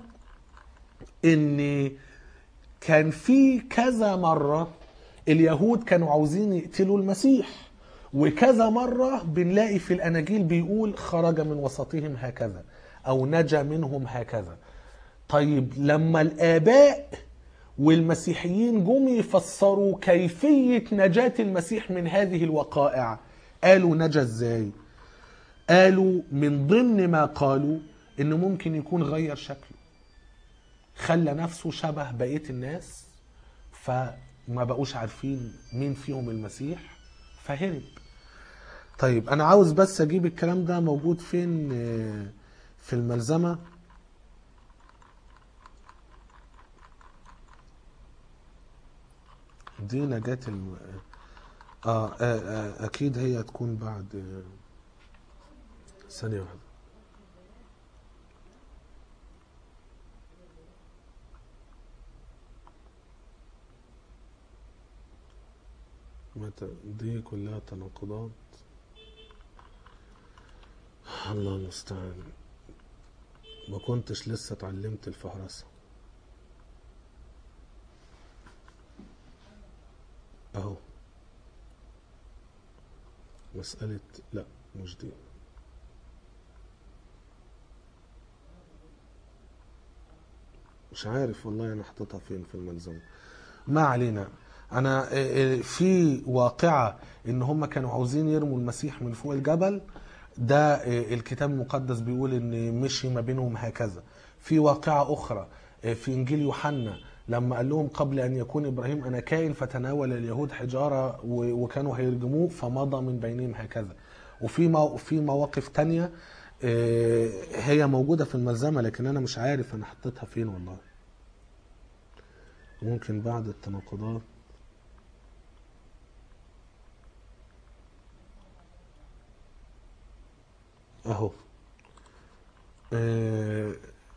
ان كان في كذا مرة اليهود كانوا عاوزين يقتلوا المسيح وكذا مرة بنلاقي في الأناجيل بيقول خرج من وسطهم هكذا أو نجا منهم هكذا طيب لما الآباء والمسيحيين جم يفسروا كيفية نجاة المسيح من هذه الوقائع قالوا نجا ازاي قالوا من ضمن ما قالوا انه ممكن يكون غير شكله خلى نفسه شبه بقية الناس فما بقوش عارفين مين فيهم المسيح فهرب طيب انا عاوز بس اجيب الكلام ده موجود فين آه، في الملزمه دي نجاة الم... آه, آه, آه أكيد هي تكون بعد آه، ثانية واحدة متى دي كلها تناقضات الله المستعان ما كنتش لسه اتعلمت الفهرسة اهو مسألة لا مش دي مش عارف والله انا حاططها فين في الملزمة ما علينا انا آه، آه، في واقعة ان هم كانوا عاوزين يرموا المسيح من فوق الجبل ده آه، الكتاب المقدس بيقول ان مشي ما بينهم هكذا في واقعة اخرى آه، في انجيل يوحنا لما قال لهم قبل ان يكون ابراهيم انا كائن فتناول اليهود حجاره و- وكانوا هيرجموه فمضى من بينهم هكذا وفي مو- في مواقف تانية آه، هي موجوده في الملزمه لكن انا مش عارف انا حطيتها فين والله ممكن بعد التناقضات اهو آه،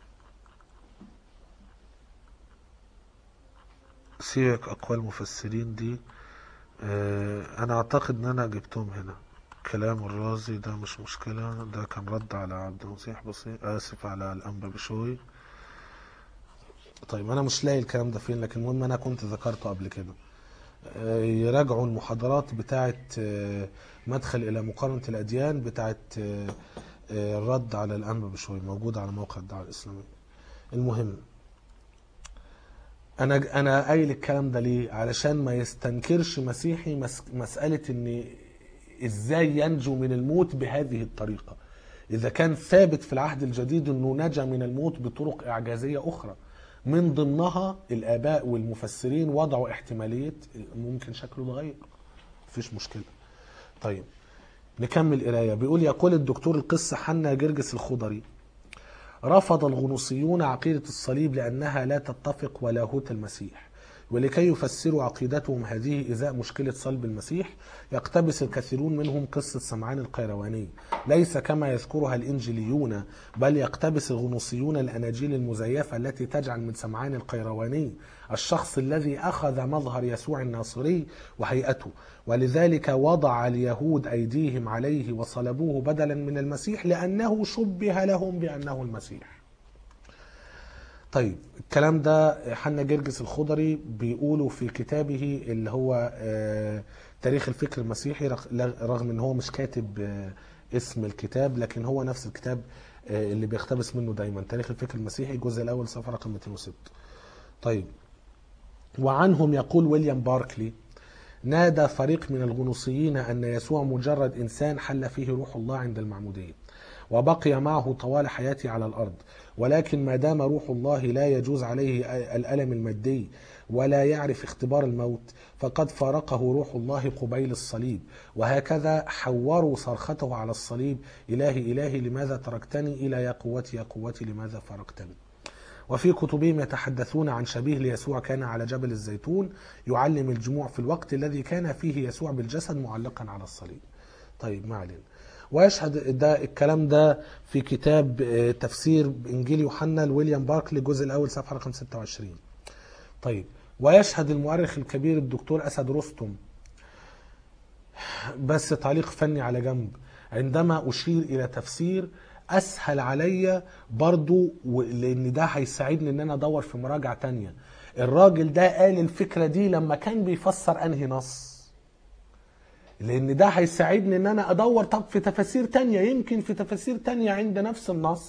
سياق اقوال مفسرين دي آه، انا اعتقد ان انا جبتهم هنا كلام الرازي ده مش مشكلة ده كان رد على عبد المسيح بسيط اسف على الانبا بشوي طيب انا مش لاقي الكلام ده فين لكن المهم انا كنت ذكرته قبل كده آه، يراجعوا المحاضرات بتاعه آه، مدخل الى مقارنة الاديان بتاعه آه، آه، الرد على الانبا بشوي موجودة على موقع الدعوة الاسلامية المهم انا انا قايل الكلام ده ليه علشان ما يستنكرش مسيحي مس مساله ان ازاي ينجو من الموت بهذه الطريقه اذا كان ثابت في العهد الجديد انه نجا من الموت بطرق اعجازيه اخرى من ضمنها الاباء والمفسرين وضعوا احتماليه ممكن شكله يتغير مفيش مشكله طيب نكمل قرايه بيقول يقول الدكتور القس حنا جرجس الخضري رفض الغنوصيون عقيدة الصليب لأنها لا تتفق ولاهوت المسيح ولكي يفسروا عقيدتهم هذه إزاء مشكلة صلب المسيح يقتبس الكثيرون منهم قصة سمعان القيرواني ليس كما يذكرها الإنجيليون بل يقتبس الغنوصيون الأناجيل المزيفة التي تجعل من سمعان القيرواني الشخص الذي أخذ مظهر يسوع الناصري وهيئته ولذلك وضع اليهود أيديهم عليه وصلبوه بدلا من المسيح لأنه شبه لهم بأنه المسيح طيب الكلام ده حنا جرجس الخضري بيقوله في كتابه اللي هو آه، تاريخ الفكر المسيحي رغ- رغم ان هو مش كاتب آه، اسم الكتاب لكن هو نفس الكتاب آه، اللي بيقتبس منه دايما تاريخ الفكر المسيحي الجزء الاول صفحه رقم 206 طيب وعنهم يقول ويليام باركلي نادى فريق من الغنوصيين أن يسوع مجرد إنسان حل فيه روح الله عند المعمودية وبقي معه طوال حياته على الأرض ولكن ما دام روح الله لا يجوز عليه الألم المادي ولا يعرف اختبار الموت فقد فارقه روح الله قبيل الصليب وهكذا حوروا صرخته على الصليب إلهي إلهي لماذا تركتني إلى يا قوتي يا قوتي لماذا فارقتني وفي كتبهم يتحدثون عن شبيه ليسوع كان على جبل الزيتون يعلم الجموع في الوقت الذي كان فيه يسوع بالجسد معلقا على الصليب طيب ما علينا ويشهد ده الكلام ده في كتاب آه، تفسير انجيل يوحنا لويليام باركلي الجزء الاول صفحه رقم 26 طيب ويشهد المؤرخ الكبير الدكتور اسد رستم بس تعليق فني على جنب عندما اشير الى تفسير اسهل عليا برضو و- لان ده هيساعدني ان انا ادور في مراجعه تانية الراجل ده قال الفكره دي لما كان بيفسر انهي نص لان ده هيساعدني ان انا ادور طب في تفاسير تانية يمكن في تفاسير تانية عند نفس النص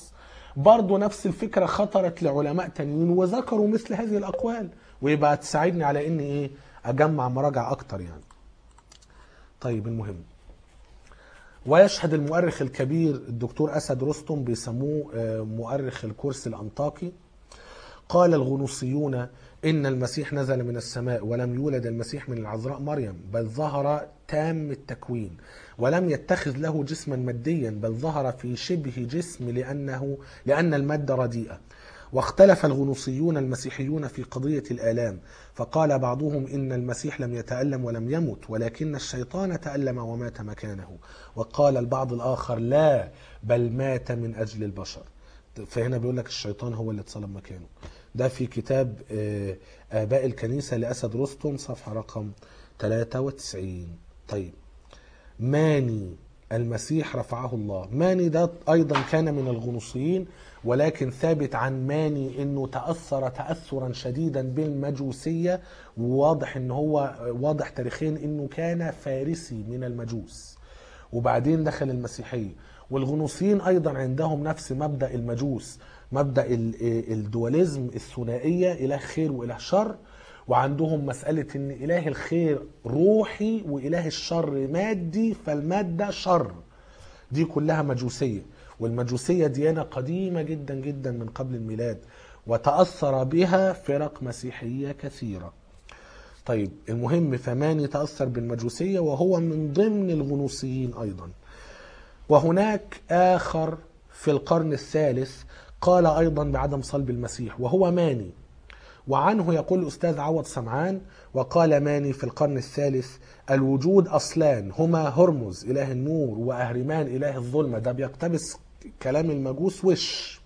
برضو نفس الفكرة خطرت لعلماء تانيين وذكروا مثل هذه الأقوال ويبقى تساعدني على إني إيه أجمع مراجع أكتر يعني طيب المهم ويشهد المؤرخ الكبير الدكتور أسد رستم بيسموه آه، مؤرخ الكرسي الأنطاكي قال الغنوصيون إن المسيح نزل من السماء ولم يولد المسيح من العذراء مريم بل ظهر تام التكوين ولم يتخذ له جسما ماديا بل ظهر في شبه جسم لأنه لأن المادة رديئة واختلف الغنوصيون المسيحيون في قضية الآلام فقال بعضهم إن المسيح لم يتألم ولم يمت ولكن الشيطان تألم ومات مكانه وقال البعض الآخر لا بل مات من أجل البشر فهنا بيقول لك الشيطان هو اللي اتصلب مكانه ده في كتاب آه، آباء الكنيسة لأسد رستم صفحة رقم 93 طيب ماني المسيح رفعه الله ماني ده أيضا كان من الغنوصيين ولكن ثابت عن ماني انه تأثر تأثرا شديدا بالمجوسية وواضح ان هو واضح تاريخيا انه كان فارسي من المجوس وبعدين دخل المسيحية والغنوصيين ايضا عندهم نفس مبدأ المجوس مبدأ ال- الدواليزم الثنائية اله خير واله شر وعندهم مسألة ان اله الخير روحي واله الشر مادي فالمادة شر دي كلها مجوسية والمجوسية ديانة قديمة جدا جدا من قبل الميلاد وتأثر بها فرق مسيحية كثيرة طيب المهم فماني تأثر بالمجوسية وهو من ضمن الغنوصيين أيضا وهناك آخر في القرن الثالث قال أيضا بعدم صلب المسيح وهو ماني وعنه يقول الأستاذ عوض سمعان وقال ماني في القرن الثالث الوجود أصلان هما هرمز إله النور وأهرمان إله الظلمة ده بيقتبس كلام المجوس وش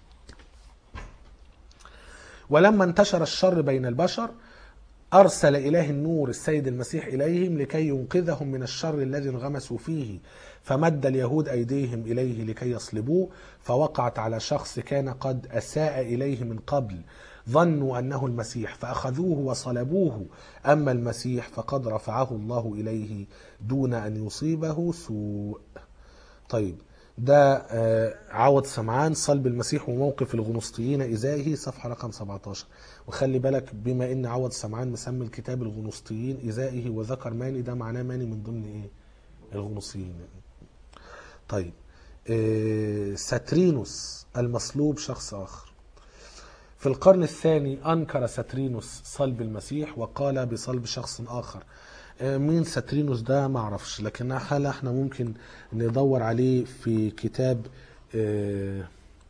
ولما انتشر الشر بين البشر أرسل إله النور السيد المسيح إليهم لكي ينقذهم من الشر الذي انغمسوا فيه فمد اليهود أيديهم إليه لكي يصلبوه فوقعت على شخص كان قد أساء إليه من قبل ظنوا أنه المسيح فأخذوه وصلبوه أما المسيح فقد رفعه الله إليه دون أن يصيبه سوء طيب ده آه، عوض سمعان صلب المسيح وموقف الغنوصيين إزائه صفحة رقم 17 وخلي بالك بما ان عوض سمعان مسمي الكتاب الغنوصيين إزائه وذكر ماني ده معناه ماني من ضمن ايه الغنوصيين طيب آه، ساترينوس المصلوب شخص آخر في القرن الثاني أنكر ساترينوس صلب المسيح وقال بصلب شخص آخر آه، مين ساترينوس ده ما اعرفش لكن هل احنا ممكن ندور عليه في كتاب آه،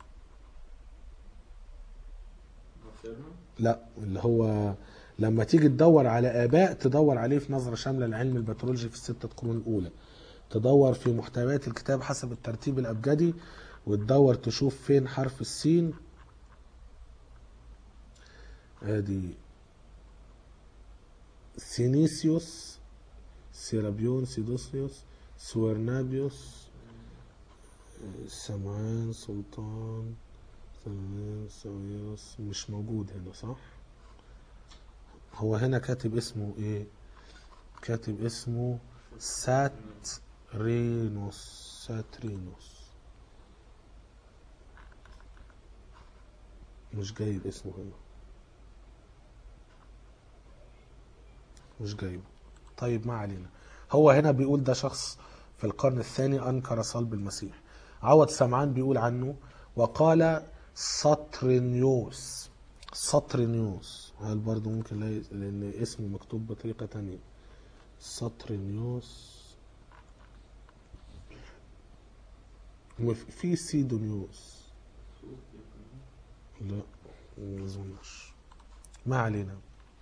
لا اللي هو لما تيجي تدور على اباء تدور عليه في نظره شامله لعلم البترولوجي في الستة قرون الاولى تدور في محتويات الكتاب حسب الترتيب الابجدي وتدور تشوف فين حرف السين ادي سينيسيوس سيرابيون سيدوسيوس سويرنابيوس سمعان سلطان سلمان سويوس مش موجود هنا صح هو هنا كاتب اسمه ايه كاتب اسمه ساترينوس ساترينوس مش جايب اسمه هنا مش جايبه طيب ما علينا هو هنا بيقول ده شخص في القرن الثاني أنكر صلب المسيح عوض سمعان بيقول عنه وقال سطرنيوس سطرنيوس هل برضو ممكن لا لأن اسمه مكتوب بطريقة تانية سطرنيوس وف- في سيدونيوس لا ما اظنش ما علينا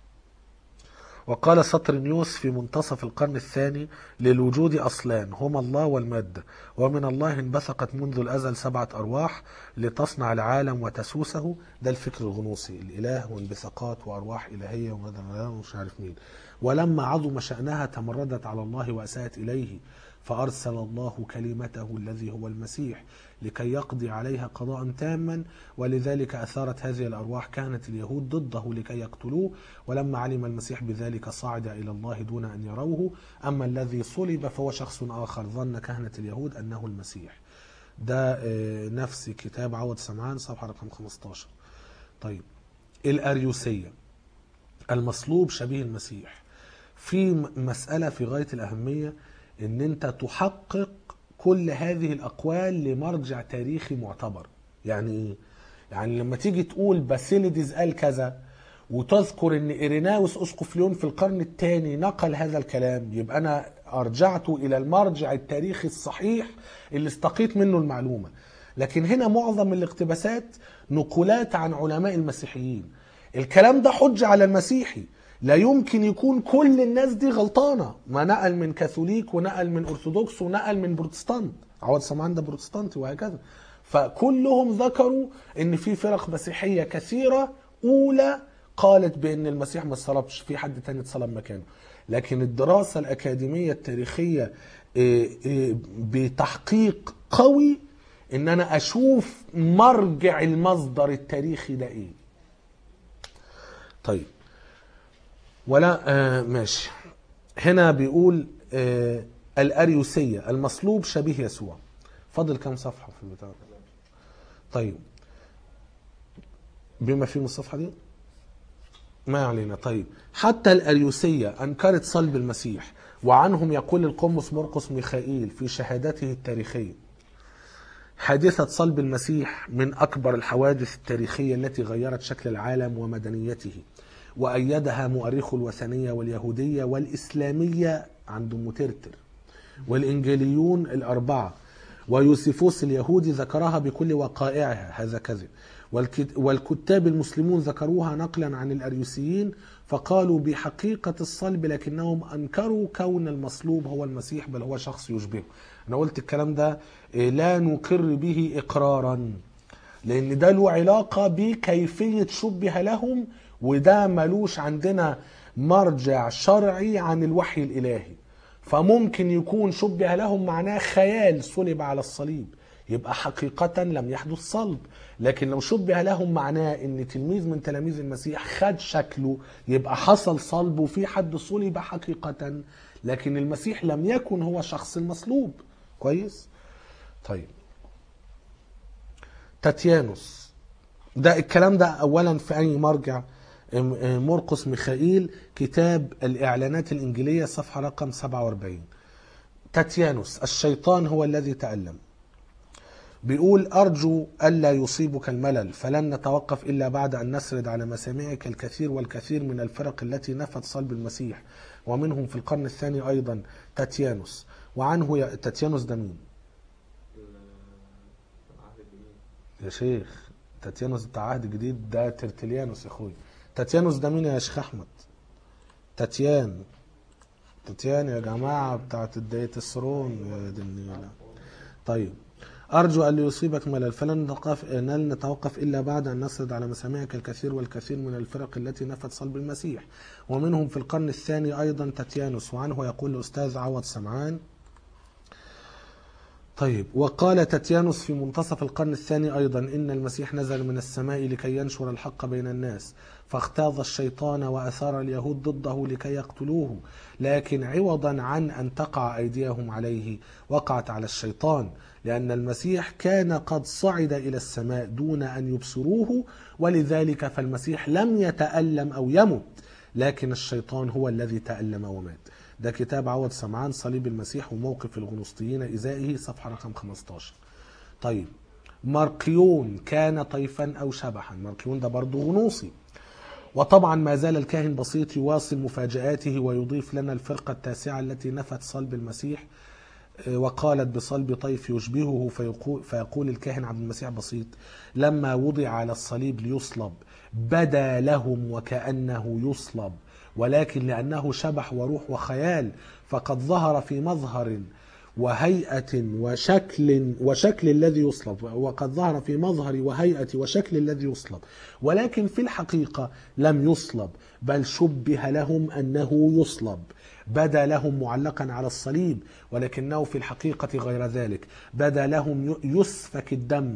وقال سطرنيوس في منتصف القرن الثاني للوجود أصلان هما الله والمادة ومن الله انبثقت منذ الأزل سبعة أرواح لتصنع العالم وتسوسه ده الفكر الغنوصي الإله وانبثاقات وأرواح إلهية ومدى ومش عارف مين ولما عظم شأنها تمردت على الله وأساءت إليه فأرسل الله كلمته الذي هو المسيح لكي يقضي عليها قضاء تاما ولذلك أثارت هذه الأرواح كانت اليهود ضده لكي يقتلوه ولما علم المسيح بذلك صعد إلى الله دون أن يروه أما الذي صلب فهو شخص آخر ظن كهنة اليهود أنه المسيح ده آه، نفس كتاب عوض سمعان صفحة رقم 15 طيب الأريوسية المصلوب شبيه المسيح في م- مسألة في غاية الأهمية إن أنت تحقق كل هذه الأقوال لمرجع تاريخي معتبر يعني إيه؟ يعني لما تيجي تقول باسيليديز قال كذا وتذكر ان إيريناوس اسقف ليون في القرن الثاني نقل هذا الكلام يبقى انا ارجعت الى المرجع التاريخي الصحيح اللي استقيت منه المعلومه لكن هنا معظم الاقتباسات نقولات عن علماء المسيحيين الكلام ده حجه على المسيحي لا يمكن يكون كل الناس دي غلطانه ما نقل من كاثوليك ونقل من ارثوذكس ونقل من بروتستانت عوض سمعان ده بروتستانتي وهكذا فكلهم ذكروا ان في فرق مسيحيه كثيره اولى قالت بان المسيح ما اتصلبش في حد تاني اتصلب مكانه لكن الدراسه الاكاديميه التاريخيه إيه، إيه، بتحقيق قوي ان انا اشوف مرجع المصدر التاريخي ده ايه طيب ولا آه ماشي هنا بيقول آه الاريوسيه المصلوب شبيه يسوع فاضل كام صفحه في البتاع ده؟ طيب بما فيهم الصفحه دي ما علينا طيب حتى الأريوسية أنكرت صلب المسيح وعنهم يقول القمص مرقس ميخائيل في شهادته التاريخية حادثة صلب المسيح من أكبر الحوادث التاريخية التي غيرت شكل العالم ومدنيته وأيدها مؤرخو الوثنية واليهودية والإسلامية عند مترتر والإنجيليون الأربعة ويوسفوس اليهودي ذكرها بكل وقائعها هذا كذب والكت- والكتاب المسلمون ذكروها نقلا عن الأريوسيين فقالوا بحقيقة الصلب لكنهم أنكروا كون المصلوب هو المسيح بل هو شخص يشبهه أنا قلت الكلام ده إيه، لا نقر به إقرارا لأن ده له علاقة بكيفية شبه لهم وده ملوش عندنا مرجع شرعي عن الوحي الإلهي فممكن يكون شبه لهم معناه خيال صلب على الصليب يبقى حقيقة لم يحدث صلب لكن لو شبه لهم معناه ان تلميذ من تلاميذ المسيح خد شكله يبقى حصل صلب وفي حد صلب حقيقة لكن المسيح لم يكن هو شخص المصلوب كويس طيب تاتيانوس ده الكلام ده اولا في اي مرجع م- مرقس ميخائيل كتاب الاعلانات الانجيليه صفحه رقم 47 تاتيانوس الشيطان هو الذي تألم بيقول أرجو ألا يصيبك الملل فلن نتوقف إلا بعد أن نسرد على مسامعك الكثير والكثير من الفرق التي نفت صلب المسيح ومنهم في القرن الثاني أيضا تاتيانوس وعنه ي... تاتيانوس ده مين؟ يا شيخ تاتيانوس بتاع عهد جديد ده ترتليانوس يا اخوي تاتيانوس ده مين يا شيخ احمد تاتيان تاتيان يا جماعه بتاعت الديتسرون يا دي النيلة. طيب أرجو أن يصيبك ملل فلن نتوقف لن نتوقف إلا بعد أن نسرد على مسامعك الكثير والكثير من الفرق التي نفت صلب المسيح ومنهم في القرن الثاني أيضا تاتيانوس وعنه يقول الأستاذ عوض سمعان طيب وقال تاتيانوس في منتصف القرن الثاني أيضا إن المسيح نزل من السماء لكي ينشر الحق بين الناس فاختاض الشيطان وأثار اليهود ضده لكي يقتلوه لكن عوضا عن أن تقع أيديهم عليه وقعت على الشيطان لأن المسيح كان قد صعد إلى السماء دون أن يبصروه ولذلك فالمسيح لم يتألم أو يمت لكن الشيطان هو الذي تألم ومات ده كتاب عوض سمعان صليب المسيح وموقف الغنوصيين إزائه صفحة رقم 15 طيب مارقيون كان طيفا أو شبحا مارقيون ده برضه غنوصي وطبعا ما زال الكاهن بسيط يواصل مفاجآته ويضيف لنا الفرقة التاسعة التي نفت صلب المسيح وقالت بصلب طيف يشبهه فيقول, فيقول الكاهن عبد المسيح بسيط لما وضع على الصليب ليصلب بدا لهم وكأنه يصلب ولكن لأنه شبح وروح وخيال فقد ظهر في مظهر وهيئة وشكل وشكل الذي يصلب وقد ظهر في مظهر وهيئة وشكل الذي يصلب ولكن في الحقيقة لم يصلب بل شبه لهم أنه يصلب بدا لهم معلقا على الصليب ولكنه في الحقيقة غير ذلك بدا لهم يسفك الدم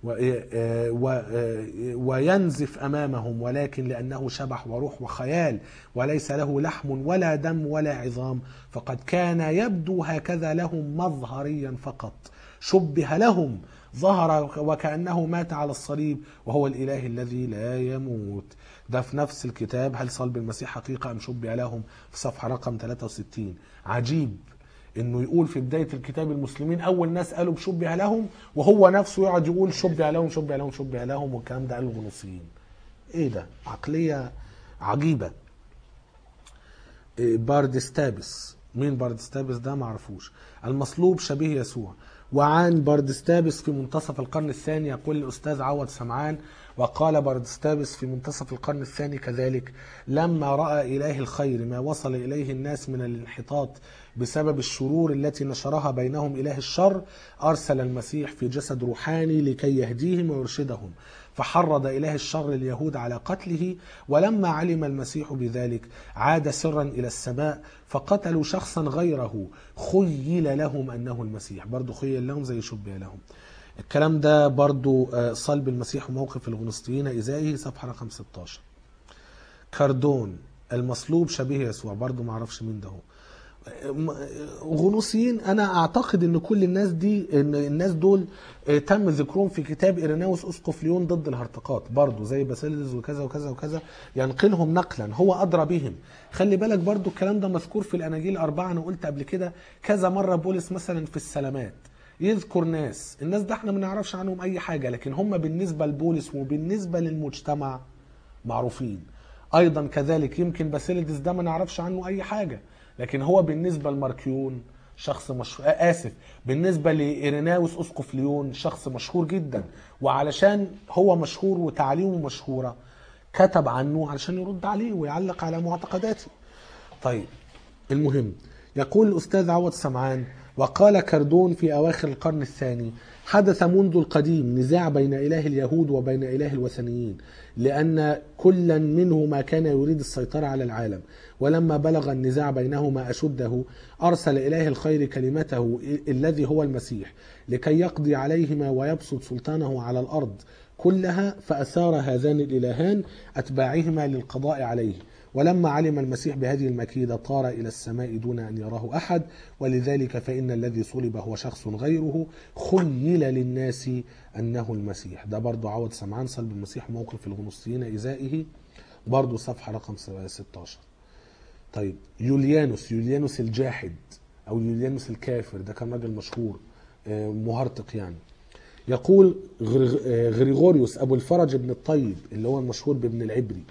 وينزف امامهم ولكن لانه شبح وروح وخيال وليس له لحم ولا دم ولا عظام فقد كان يبدو هكذا لهم مظهريا فقط شبه لهم ظهر وكأنه مات على الصليب وهو الإله الذي لا يموت ده في نفس الكتاب هل صلب المسيح حقيقة أم شبه لهم في صفحة رقم 63 عجيب انه يقول في بدايه الكتاب المسلمين اول ناس قالوا بشبه لهم وهو نفسه يقعد يقول شبه لهم شبه لهم شبه لهم والكلام ده قاله الغنوصيين ايه ده عقليه عجيبه إيه باردستابس مين باردستابس ده معرفوش المصلوب شبيه يسوع وعن باردستابس في منتصف القرن الثاني يقول الأستاذ عوض سمعان وقال باردستابس في منتصف القرن الثاني كذلك لما رأى إله الخير ما وصل إليه الناس من الانحطاط بسبب الشرور التي نشرها بينهم إله الشر أرسل المسيح في جسد روحاني لكي يهديهم ويرشدهم فحرض إله الشر اليهود على قتله ولما علم المسيح بذلك عاد سرا إلى السماء فقتلوا شخصا غيره خيل لهم أنه المسيح برضو خيل لهم زي شبه لهم الكلام ده برضو آه، صلب المسيح وموقف الغنوصيين إزائه صفحة رقم 16 كاردون المصلوب شبيه يسوع برضو معرفش مين ده هو غنوصيين انا اعتقد ان كل الناس دي ان الناس دول آه، تم ذكرهم في كتاب ايريناوس اسقف ليون ضد الهرطقات برضو زي باسيليز وكذا وكذا وكذا ينقلهم نقلا هو ادرى بهم خلي بالك برضو الكلام ده مذكور في الاناجيل الاربعه انا قلت قبل كده كذا مره بولس مثلا في السلامات يذكر ناس الناس ده احنا ما نعرفش عنهم اي حاجه لكن هم بالنسبه لبولس وبالنسبه للمجتمع معروفين ايضا كذلك يمكن باسيليدس ده ما نعرفش عنه اي حاجه لكن هو بالنسبه لماركيون شخص مشهور اسف بالنسبه لايريناوس اسقف ليون شخص مشهور جدا وعلشان هو مشهور وتعليمه مشهوره كتب عنه علشان يرد عليه ويعلق على معتقداته طيب المهم يقول الأستاذ عوض سمعان وقال كردون في أواخر القرن الثاني حدث منذ القديم نزاع بين إله اليهود وبين إله الوثنيين لأن كلا منهما كان يريد السيطرة على العالم ولما بلغ النزاع بينهما أشده أرسل إله الخير كلمته الذي هو المسيح لكي يقضي عليهما ويبسط سلطانه على الأرض كلها فأثار هذان الإلهان أتباعهما للقضاء عليه ولما علم المسيح بهذه المكيدة طار إلى السماء دون أن يراه أحد ولذلك فإن الذي صلب هو شخص غيره خيل للناس أنه المسيح ده برضو عوض سمعان صلب المسيح موقف الغنوصيين إزائه برضو صفحة رقم 16 طيب يوليانوس يوليانوس الجاحد أو يوليانوس الكافر ده كان راجل مشهور آه، مهرطق يعني يقول غريغ- آه، غريغوريوس أبو الفرج بن الطيب اللي هو المشهور بابن العبري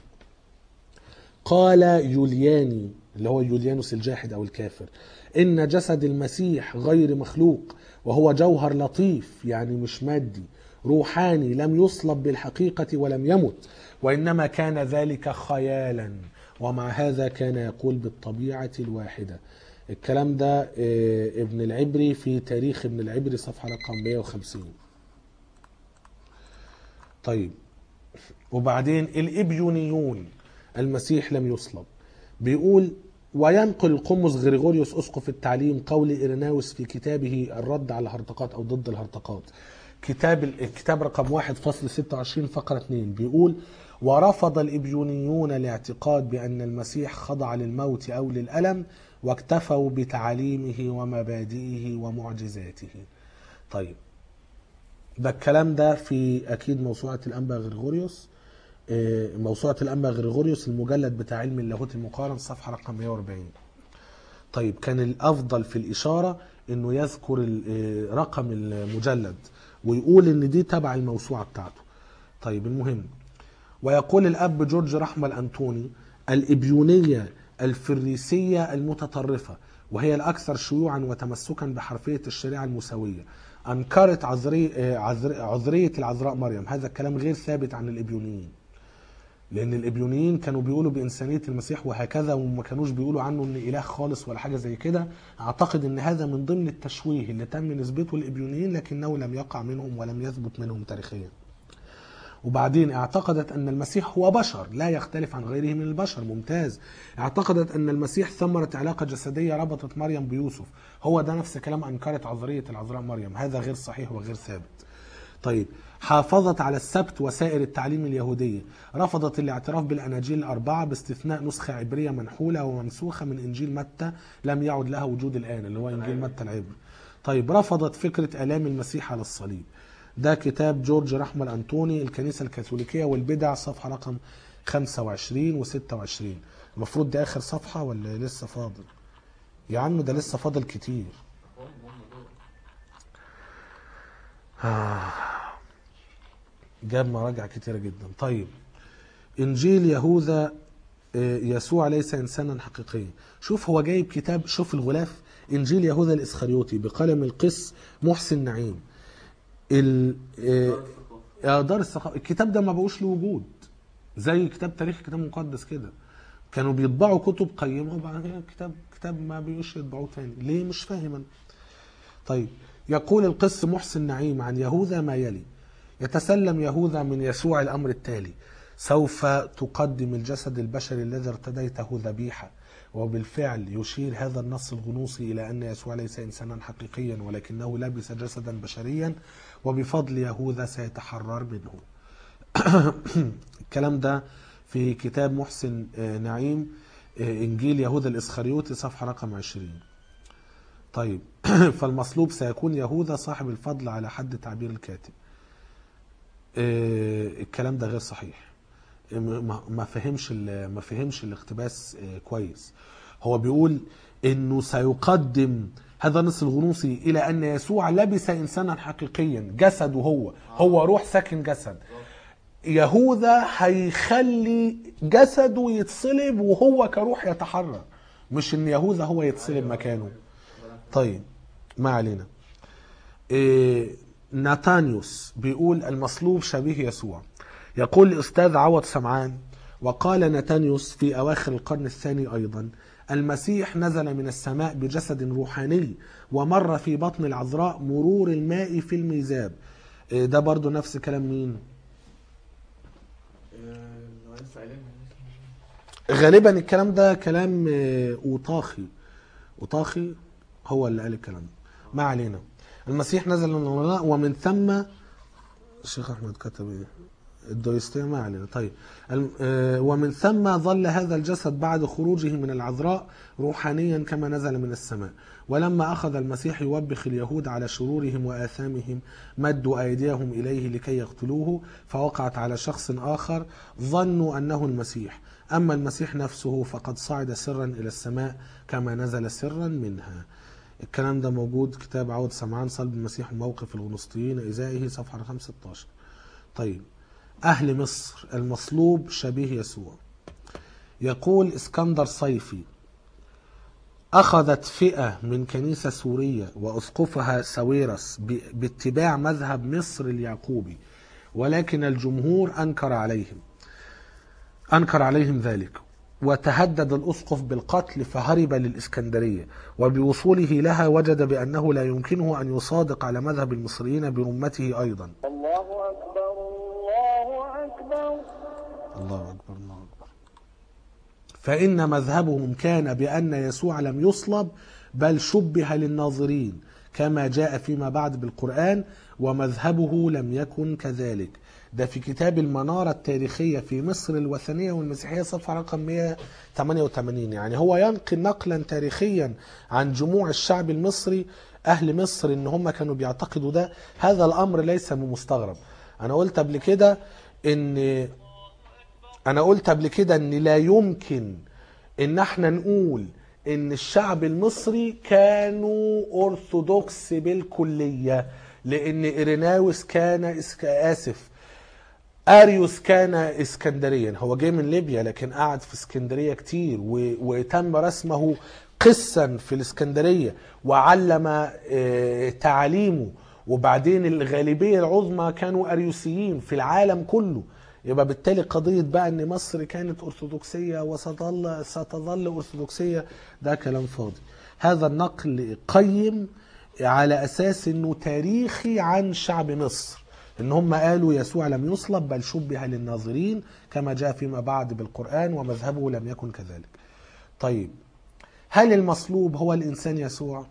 قال يولياني اللي هو يوليانوس الجاحد او الكافر ان جسد المسيح غير مخلوق وهو جوهر لطيف يعني مش مادي روحاني لم يصلب بالحقيقه ولم يمت وانما كان ذلك خيالا ومع هذا كان يقول بالطبيعه الواحده الكلام ده آه، ابن العبري في تاريخ ابن العبري صفحه رقم 150 طيب وبعدين الإبيونيون المسيح لم يصلب بيقول وينقل القمص غريغوريوس أسقف التعليم قول إيريناوس في كتابه الرد على الهرطقات أو ضد الهرطقات كتاب الكتاب رقم واحد فصل 26 فقرة 2 بيقول ورفض الإبيونيون الاعتقاد بأن المسيح خضع للموت أو للألم واكتفوا بتعاليمه ومبادئه ومعجزاته طيب ده الكلام ده في اكيد موسوعه الانبا غريغوريوس آه، موسوعه الانبا غريغوريوس المجلد بتاع علم اللاهوت المقارن صفحه رقم 140 طيب كان الافضل في الاشاره انه يذكر ال- آه، رقم المجلد ويقول ان دي تبع الموسوعه بتاعته طيب المهم ويقول الاب جورج رحمه الانطوني الابيونيه الفريسيه المتطرفه وهي الاكثر شيوعا وتمسكا بحرفيه الشريعه الموسويه انكرت عذري آه، عذر- عذريه العذراء مريم هذا الكلام غير ثابت عن الابيونيين لان الابيونيين كانوا بيقولوا بانسانيه المسيح وهكذا وما كانوش بيقولوا عنه ان اله خالص ولا حاجه زي كده اعتقد ان هذا من ضمن التشويه اللي تم نسبته للابيونيين لكنه لم يقع منهم ولم يثبت منهم تاريخيا وبعدين اعتقدت ان المسيح هو بشر لا يختلف عن غيره من البشر ممتاز اعتقدت ان المسيح ثمرة علاقة جسدية ربطت مريم بيوسف هو ده نفس كلام انكرت عذرية العذراء مريم هذا غير صحيح وغير ثابت طيب حافظت على السبت وسائر التعليم اليهودية رفضت الاعتراف بالأناجيل الأربعة باستثناء نسخة عبرية منحولة وممسوخة من إنجيل متى لم يعد لها وجود الآن اللي هو إنجيل متى العبري طيب رفضت فكرة آلام المسيح على الصليب ده كتاب جورج رحمة الأنطوني الكنيسة الكاثوليكية والبدع صفحة رقم 25 و 26 المفروض دي آخر صفحة ولا لسه فاضل يا عم ده لسه فاضل كتير آه. جاب مراجع كتيرة جدا طيب إنجيل يهوذا آه، يسوع ليس إنسانا حقيقيا شوف هو جايب كتاب شوف الغلاف إنجيل يهوذا الإسخريوطي بقلم القس محسن نعيم ال آه، يا دار الثقافة الكتاب ده ما بقوش له وجود زي كتاب تاريخ كتاب مقدس كده كانوا بيطبعوا كتب قيمة وبعد كده كتاب كتاب ما بيقوش يطبعوه تاني ليه مش فاهم أنا طيب يقول القس محسن نعيم عن يهوذا ما يلي يتسلم يهوذا من يسوع الأمر التالي سوف تقدم الجسد البشري الذي ارتديته ذبيحة وبالفعل يشير هذا النص الغنوصي إلى أن يسوع ليس إنسانا حقيقيا ولكنه لبس جسدا بشريا وبفضل يهوذا سيتحرر منه الكلام ده في كتاب محسن آه، نعيم آه، إنجيل يهوذا الإسخريوطي صفحة رقم 20 طيب فالمصلوب سيكون يهوذا صاحب الفضل على حد تعبير الكاتب آه، الكلام ده غير صحيح ما ما فهمش ال- ما فهمش الاقتباس آه، كويس هو بيقول انه سيقدم هذا النص الغنوصي الى ان يسوع لبس انسانا حقيقيا جسده هو هو روح ساكن جسد يهوذا هيخلي جسده يتصلب وهو كروح يتحرر مش ان يهوذا هو يتصلب مكانه طيب ما علينا إيه ناتانيوس بيقول المصلوب شبيه يسوع يقول الأستاذ عوض سمعان وقال ناتانيوس في أواخر القرن الثاني أيضا المسيح نزل من السماء بجسد روحاني ومر في بطن العذراء مرور الماء في الميزاب إيه ده برضو نفس كلام مين لو لسه قايلين غالبا الكلام ده كلام آه، اوطاخي اوطاخي هو اللي قال الكلام ده ما علينا المسيح نزل من الغلاء ومن ثم الشيخ احمد كتب ايه الدويستيه ما علينا طيب الم- آه، ومن ثم ظل هذا الجسد بعد خروجه من العذراء روحانيا كما نزل من السماء ولما أخذ المسيح يوبخ اليهود على شرورهم وآثامهم مدوا أيديهم إليه لكي يقتلوه فوقعت على شخص آخر ظنوا أنه المسيح أما المسيح نفسه فقد صعد سرا إلى السماء كما نزل سرا منها الكلام ده موجود كتاب عود سمعان صلب المسيح وموقف الغنوصيين إزائه صفحة رقم 16 طيب أهل مصر المصلوب شبيه يسوع يقول اسكندر صيفي أخذت فئة من كنيسة سورية وأسقفها سويرس ب- باتباع مذهب مصر اليعقوبي ولكن الجمهور أنكر عليهم أنكر عليهم ذلك وتهدد الأسقف بالقتل فهرب للإسكندرية وبوصوله لها وجد بأنه لا يمكنه أن يصادق على مذهب المصريين برمته أيضا الله أكبر الله أكبر الله أكبر الله أكبر فإن مذهبهم كان بأن يسوع لم يصلب بل شبه للناظرين كما جاء فيما بعد بالقرآن ومذهبه لم يكن كذلك ده في كتاب المنارة التاريخية في مصر الوثنية والمسيحية صفحة رقم 188 يعني هو ينقل نقلا تاريخيا عن جموع الشعب المصري أهل مصر إن هم كانوا بيعتقدوا ده هذا الأمر ليس بمستغرب أنا قلت قبل كده إن انا قلت قبل كده ان لا يمكن ان احنا نقول ان الشعب المصري كانوا ارثوذكس بالكليه لان ايريناوس كان اسك... اسف اريوس كان اسكندريا هو جاي من ليبيا لكن قعد في اسكندريه كتير و... وتم رسمه قسا في الاسكندريه وعلم آه، تعاليمه وبعدين الغالبيه العظمى كانوا اريوسيين في العالم كله يبقى بالتالي قضيه بقى ان مصر كانت ارثوذكسيه وستظل ستظل ارثوذكسيه ده كلام فاضي هذا النقل قيم على اساس انه تاريخي عن شعب مصر ان هم قالوا يسوع لم يصلب بل شبه للناظرين كما جاء فيما بعد بالقران ومذهبه لم يكن كذلك طيب هل المصلوب هو الانسان يسوع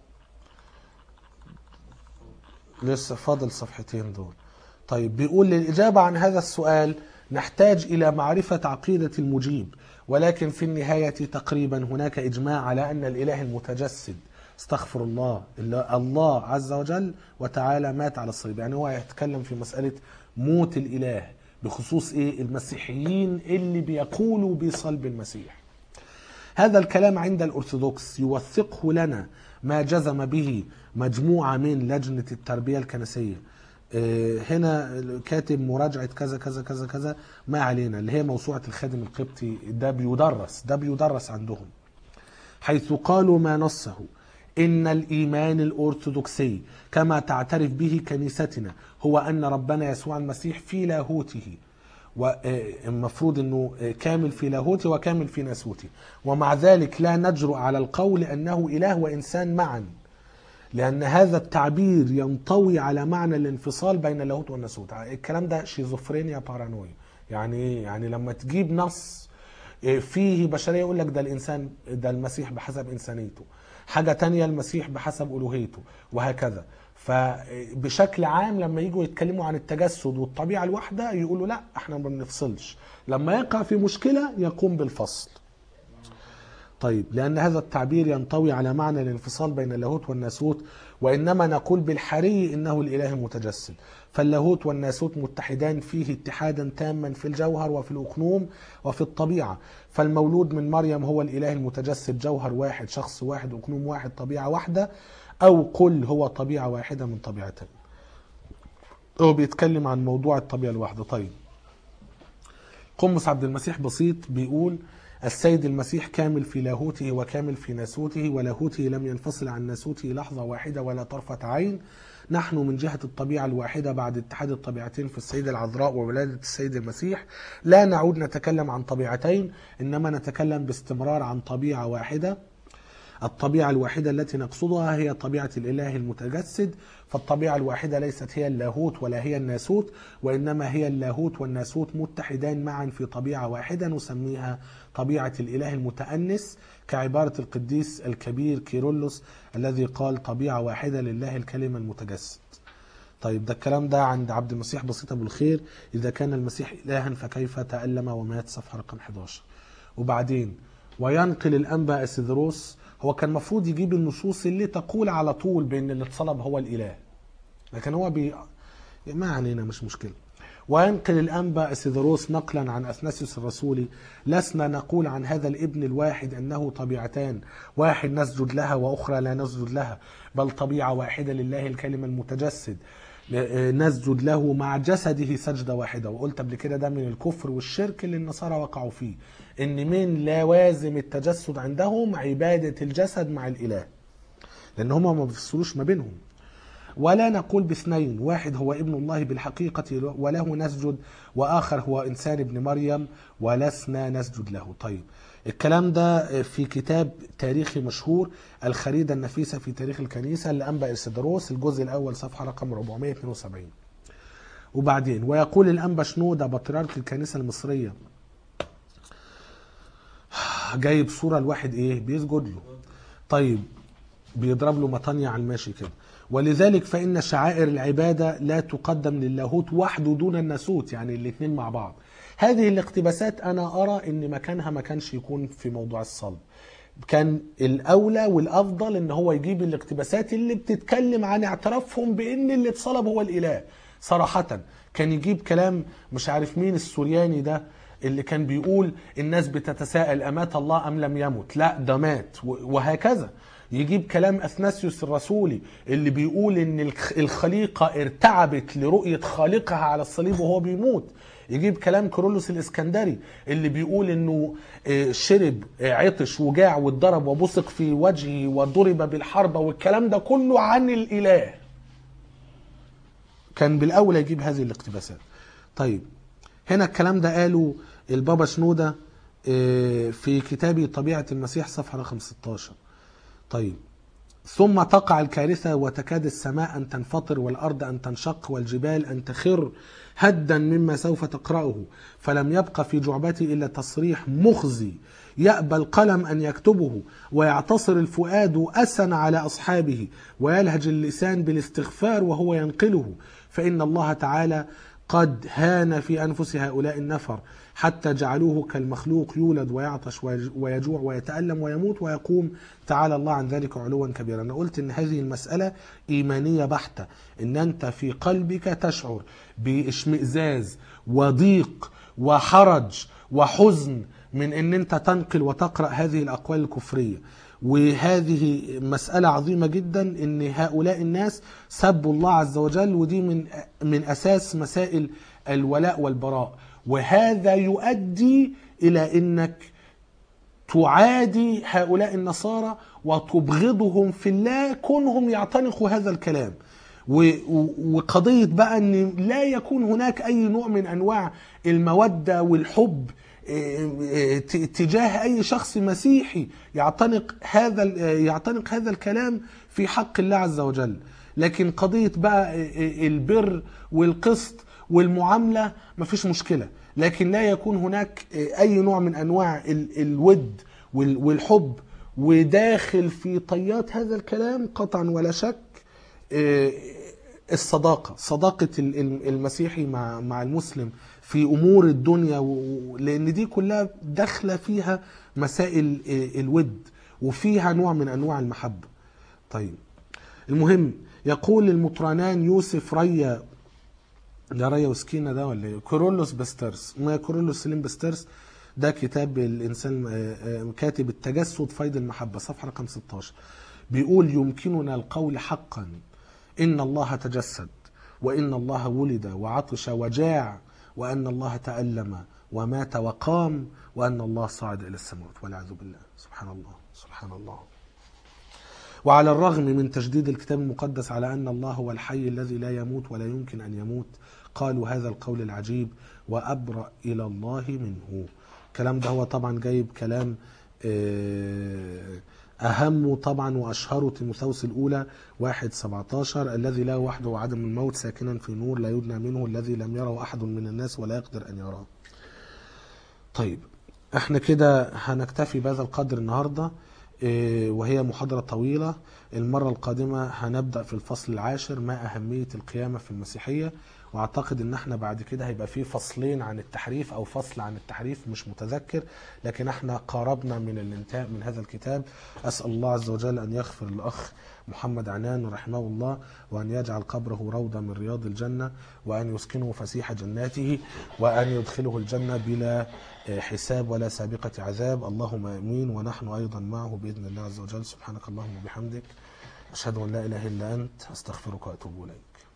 لسه فاضل صفحتين دول طيب بيقول للإجابة عن هذا السؤال نحتاج إلى معرفة عقيدة المجيب ولكن في النهاية تقريبا هناك إجماع على أن الإله المتجسد استغفر الله اللي الله عز وجل وتعالى مات على الصليب يعني هو هيتكلم في مسألة موت الإله بخصوص إيه المسيحيين اللي بيقولوا بصلب المسيح هذا الكلام عند الأرثوذكس يوثقه لنا ما جزم به مجموعة من لجنة التربية الكنسية آه، هنا كاتب مراجعة كذا كذا كذا كذا ما علينا اللي هي موسوعة الخادم القبطي ده بيدرس ده بيدرس عندهم حيث قالوا ما نصه إن الإيمان الأرثوذكسي كما تعترف به كنيستنا هو أن ربنا يسوع المسيح في لاهوته والمفروض أنه كامل في لاهوته وكامل في ناسوته ومع ذلك لا نجرؤ على القول أنه إله وإنسان معا لأن هذا التعبير ينطوي على معنى الانفصال بين اللاهوت والناسوت الكلام ده شيزوفرينيا بارانويا يعني إيه؟ يعني لما تجيب نص فيه بشرية يقول لك ده الإنسان ده المسيح بحسب إنسانيته حاجة تانية المسيح بحسب ألوهيته وهكذا فبشكل عام لما يجوا يتكلموا عن التجسد والطبيعة الواحدة يقولوا لا احنا ما بنفصلش لما يقع في مشكلة يقوم بالفصل طيب لأن هذا التعبير ينطوي على معنى الانفصال بين اللاهوت والناسوت وإنما نقول بالحري إنه الإله المتجسد فاللاهوت والناسوت متحدان فيه اتحادا تاما في الجوهر وفي الأقنوم وفي الطبيعة فالمولود من مريم هو الإله المتجسد جوهر واحد شخص واحد أقنوم واحد طبيعة واحدة أو قل هو طبيعة واحدة من طبيعتين هو بيتكلم عن موضوع الطبيعة الواحدة طيب قمص عبد المسيح بسيط بيقول السيد المسيح كامل في لاهوته وكامل في ناسوته ولاهوته لم ينفصل عن ناسوته لحظة واحدة ولا طرفة عين نحن من جهة الطبيعة الواحدة بعد اتحاد الطبيعتين في السيدة العذراء وولادة السيد المسيح لا نعود نتكلم عن طبيعتين إنما نتكلم باستمرار عن طبيعة واحدة الطبيعة الواحدة التي نقصدها هي طبيعة الإله المتجسد فالطبيعة الواحدة ليست هي اللاهوت ولا هي الناسوت وإنما هي اللاهوت والناسوت متحدان معا في طبيعة واحدة نسميها طبيعة الإله المتأنس كعبارة القديس الكبير كيرلس الذي قال طبيعة واحدة لله الكلمة المتجسد طيب ده الكلام ده عند عبد المسيح بسيط ابو الخير اذا كان المسيح الها فكيف تالم ومات صفحه رقم 11 وبعدين وينقل الانبا اسيدروس هو كان المفروض يجيب النصوص اللي تقول على طول بان اللي اتصلب هو الاله لكن هو بي ما علينا مش مشكله وينقل الأنبا أسيدروس نقلا عن أثناسيوس الرسولي لسنا نقول عن هذا الابن الواحد أنه طبيعتان واحد نسجد لها وأخرى لا نسجد لها بل طبيعة واحدة لله الكلمة المتجسد نسجد له مع جسده سجدة واحدة وقلت قبل كده ده من الكفر والشرك اللي النصارى وقعوا فيه ان من لوازم التجسد عندهم عبادة الجسد مع الإله لأن هم ما بيفصلوش ما بينهم ولا نقول باثنين واحد هو ابن الله بالحقيقة وله نسجد وآخر هو إنسان ابن مريم ولسنا نسجد له طيب الكلام ده في كتاب تاريخي مشهور الخريدة النفيسة في تاريخ الكنيسة لأنبا إسدروس الجزء الأول صفحة رقم 472 وبعدين ويقول الأنبا شنودة بطريرك الكنيسة المصرية جايب صورة لواحد إيه بيسجد له طيب بيضرب له مطانية على الماشي كده ولذلك فإن شعائر العبادة لا تقدم للاهوت وحده دون الناسوت يعني الاثنين مع بعض هذه الاقتباسات أنا أرى أن مكانها ما كانش يكون في موضوع الصلب كان الأولى والأفضل أن هو يجيب الاقتباسات اللي بتتكلم عن اعترافهم بأن اللي اتصلب هو الإله صراحة كان يجيب كلام مش عارف مين السورياني ده اللي كان بيقول الناس بتتساءل أمات الله أم لم يمت لا ده مات وهكذا يجيب كلام اثناسيوس الرسولي اللي بيقول ان الخليقه ارتعبت لرؤيه خالقها على الصليب وهو بيموت يجيب كلام كيرلس الاسكندري اللي بيقول انه شرب عطش وجاع واتضرب وبصق في وجهه وضرب بالحربه والكلام ده كله عن الاله كان بالاولى يجيب هذه الاقتباسات طيب هنا الكلام ده قاله البابا شنوده في كتابه طبيعه المسيح صفحه رقم 16 طيب ثم تقع الكارثة وتكاد السماء أن تنفطر والأرض أن تنشق والجبال أن تخر هدا مما سوف تقرأه فلم يبق في جعبتي إلا تصريح مخزي يأبى القلم أن يكتبه ويعتصر الفؤاد أسا على أصحابه ويلهج اللسان بالاستغفار وهو ينقله فإن الله تعالى قد هان في أنفس هؤلاء النفر حتى جعلوه كالمخلوق يولد ويعطش ويج- ويجوع ويتألم ويموت ويقوم تعالى الله عن ذلك علوا كبيرا أنا قلت أن هذه المسألة إيمانية بحتة أن أنت في قلبك تشعر باشمئزاز وضيق وحرج وحزن من أن أنت تنقل وتقرأ هذه الأقوال الكفرية وهذه مسألة عظيمة جدا ان هؤلاء الناس سبوا الله عز وجل ودي من من اساس مسائل الولاء والبراء وهذا يؤدي الى انك تعادي هؤلاء النصارى وتبغضهم في الله كونهم يعتنقوا هذا الكلام و- و- وقضية بقى ان لا يكون هناك اي نوع من انواع المودة والحب اه، ت- تجاه اي شخص مسيحي يعتنق هذا ال- يعتنق هذا الكلام في حق الله عز وجل لكن قضية بقى اه، البر والقسط والمعاملة مفيش مشكلة لكن لا يكون هناك أي نوع من أنواع ال- الود وال- والحب وداخل في طيات هذا الكلام قطعا ولا شك آه، الصداقة صداقة ال- ال- المسيحي مع مع المسلم في أمور الدنيا و- و- لأن دي كلها داخلة فيها مسائل آه، الود وفيها نوع من أنواع المحبة طيب المهم يقول المطرانان يوسف ريا ده ريا وسكينة ده ولا ايه؟ كورولوس بسترس ما كورولوس سليم بسترس ده كتاب الانسان آه، آه، كاتب التجسد فيض المحبه صفحه رقم 16 بيقول يمكننا القول حقا ان الله تجسد وان الله ولد وعطش وجاع وان الله تالم ومات وقام وان الله صعد الى السماوات والعياذ بالله سبحان الله سبحان الله وعلى الرغم من تجديد الكتاب المقدس على أن الله هو الحي الذي لا يموت ولا يمكن أن يموت قالوا هذا القول العجيب وأبرأ إلى الله منه الكلام ده هو طبعا جايب كلام آه، أهمه طبعا وأشهره تيموثاوس الأولى واحد 17 الذي لا وحده عدم الموت ساكنا في نور لا يدنى منه الذي لم يره أحد من الناس ولا يقدر أن يراه طيب احنا كده هنكتفي بهذا القدر النهارده إيه، وهي محاضرة طويلة المرة القادمة هنبدأ في الفصل العاشر ما أهمية القيامة في المسيحية واعتقد ان احنا بعد كده هيبقى في فصلين عن التحريف او فصل عن التحريف مش متذكر لكن احنا قاربنا من الانتهاء من هذا الكتاب اسال الله عز وجل ان يغفر الاخ محمد عنان رحمه الله وان يجعل قبره روضه من رياض الجنه وان يسكنه فسيح جناته وان يدخله الجنه بلا آه، حساب ولا سابقه عذاب اللهم امين ونحن ايضا معه باذن الله عز وجل سبحانك اللهم وبحمدك اشهد ان لا اله الا انت استغفرك واتوب اليك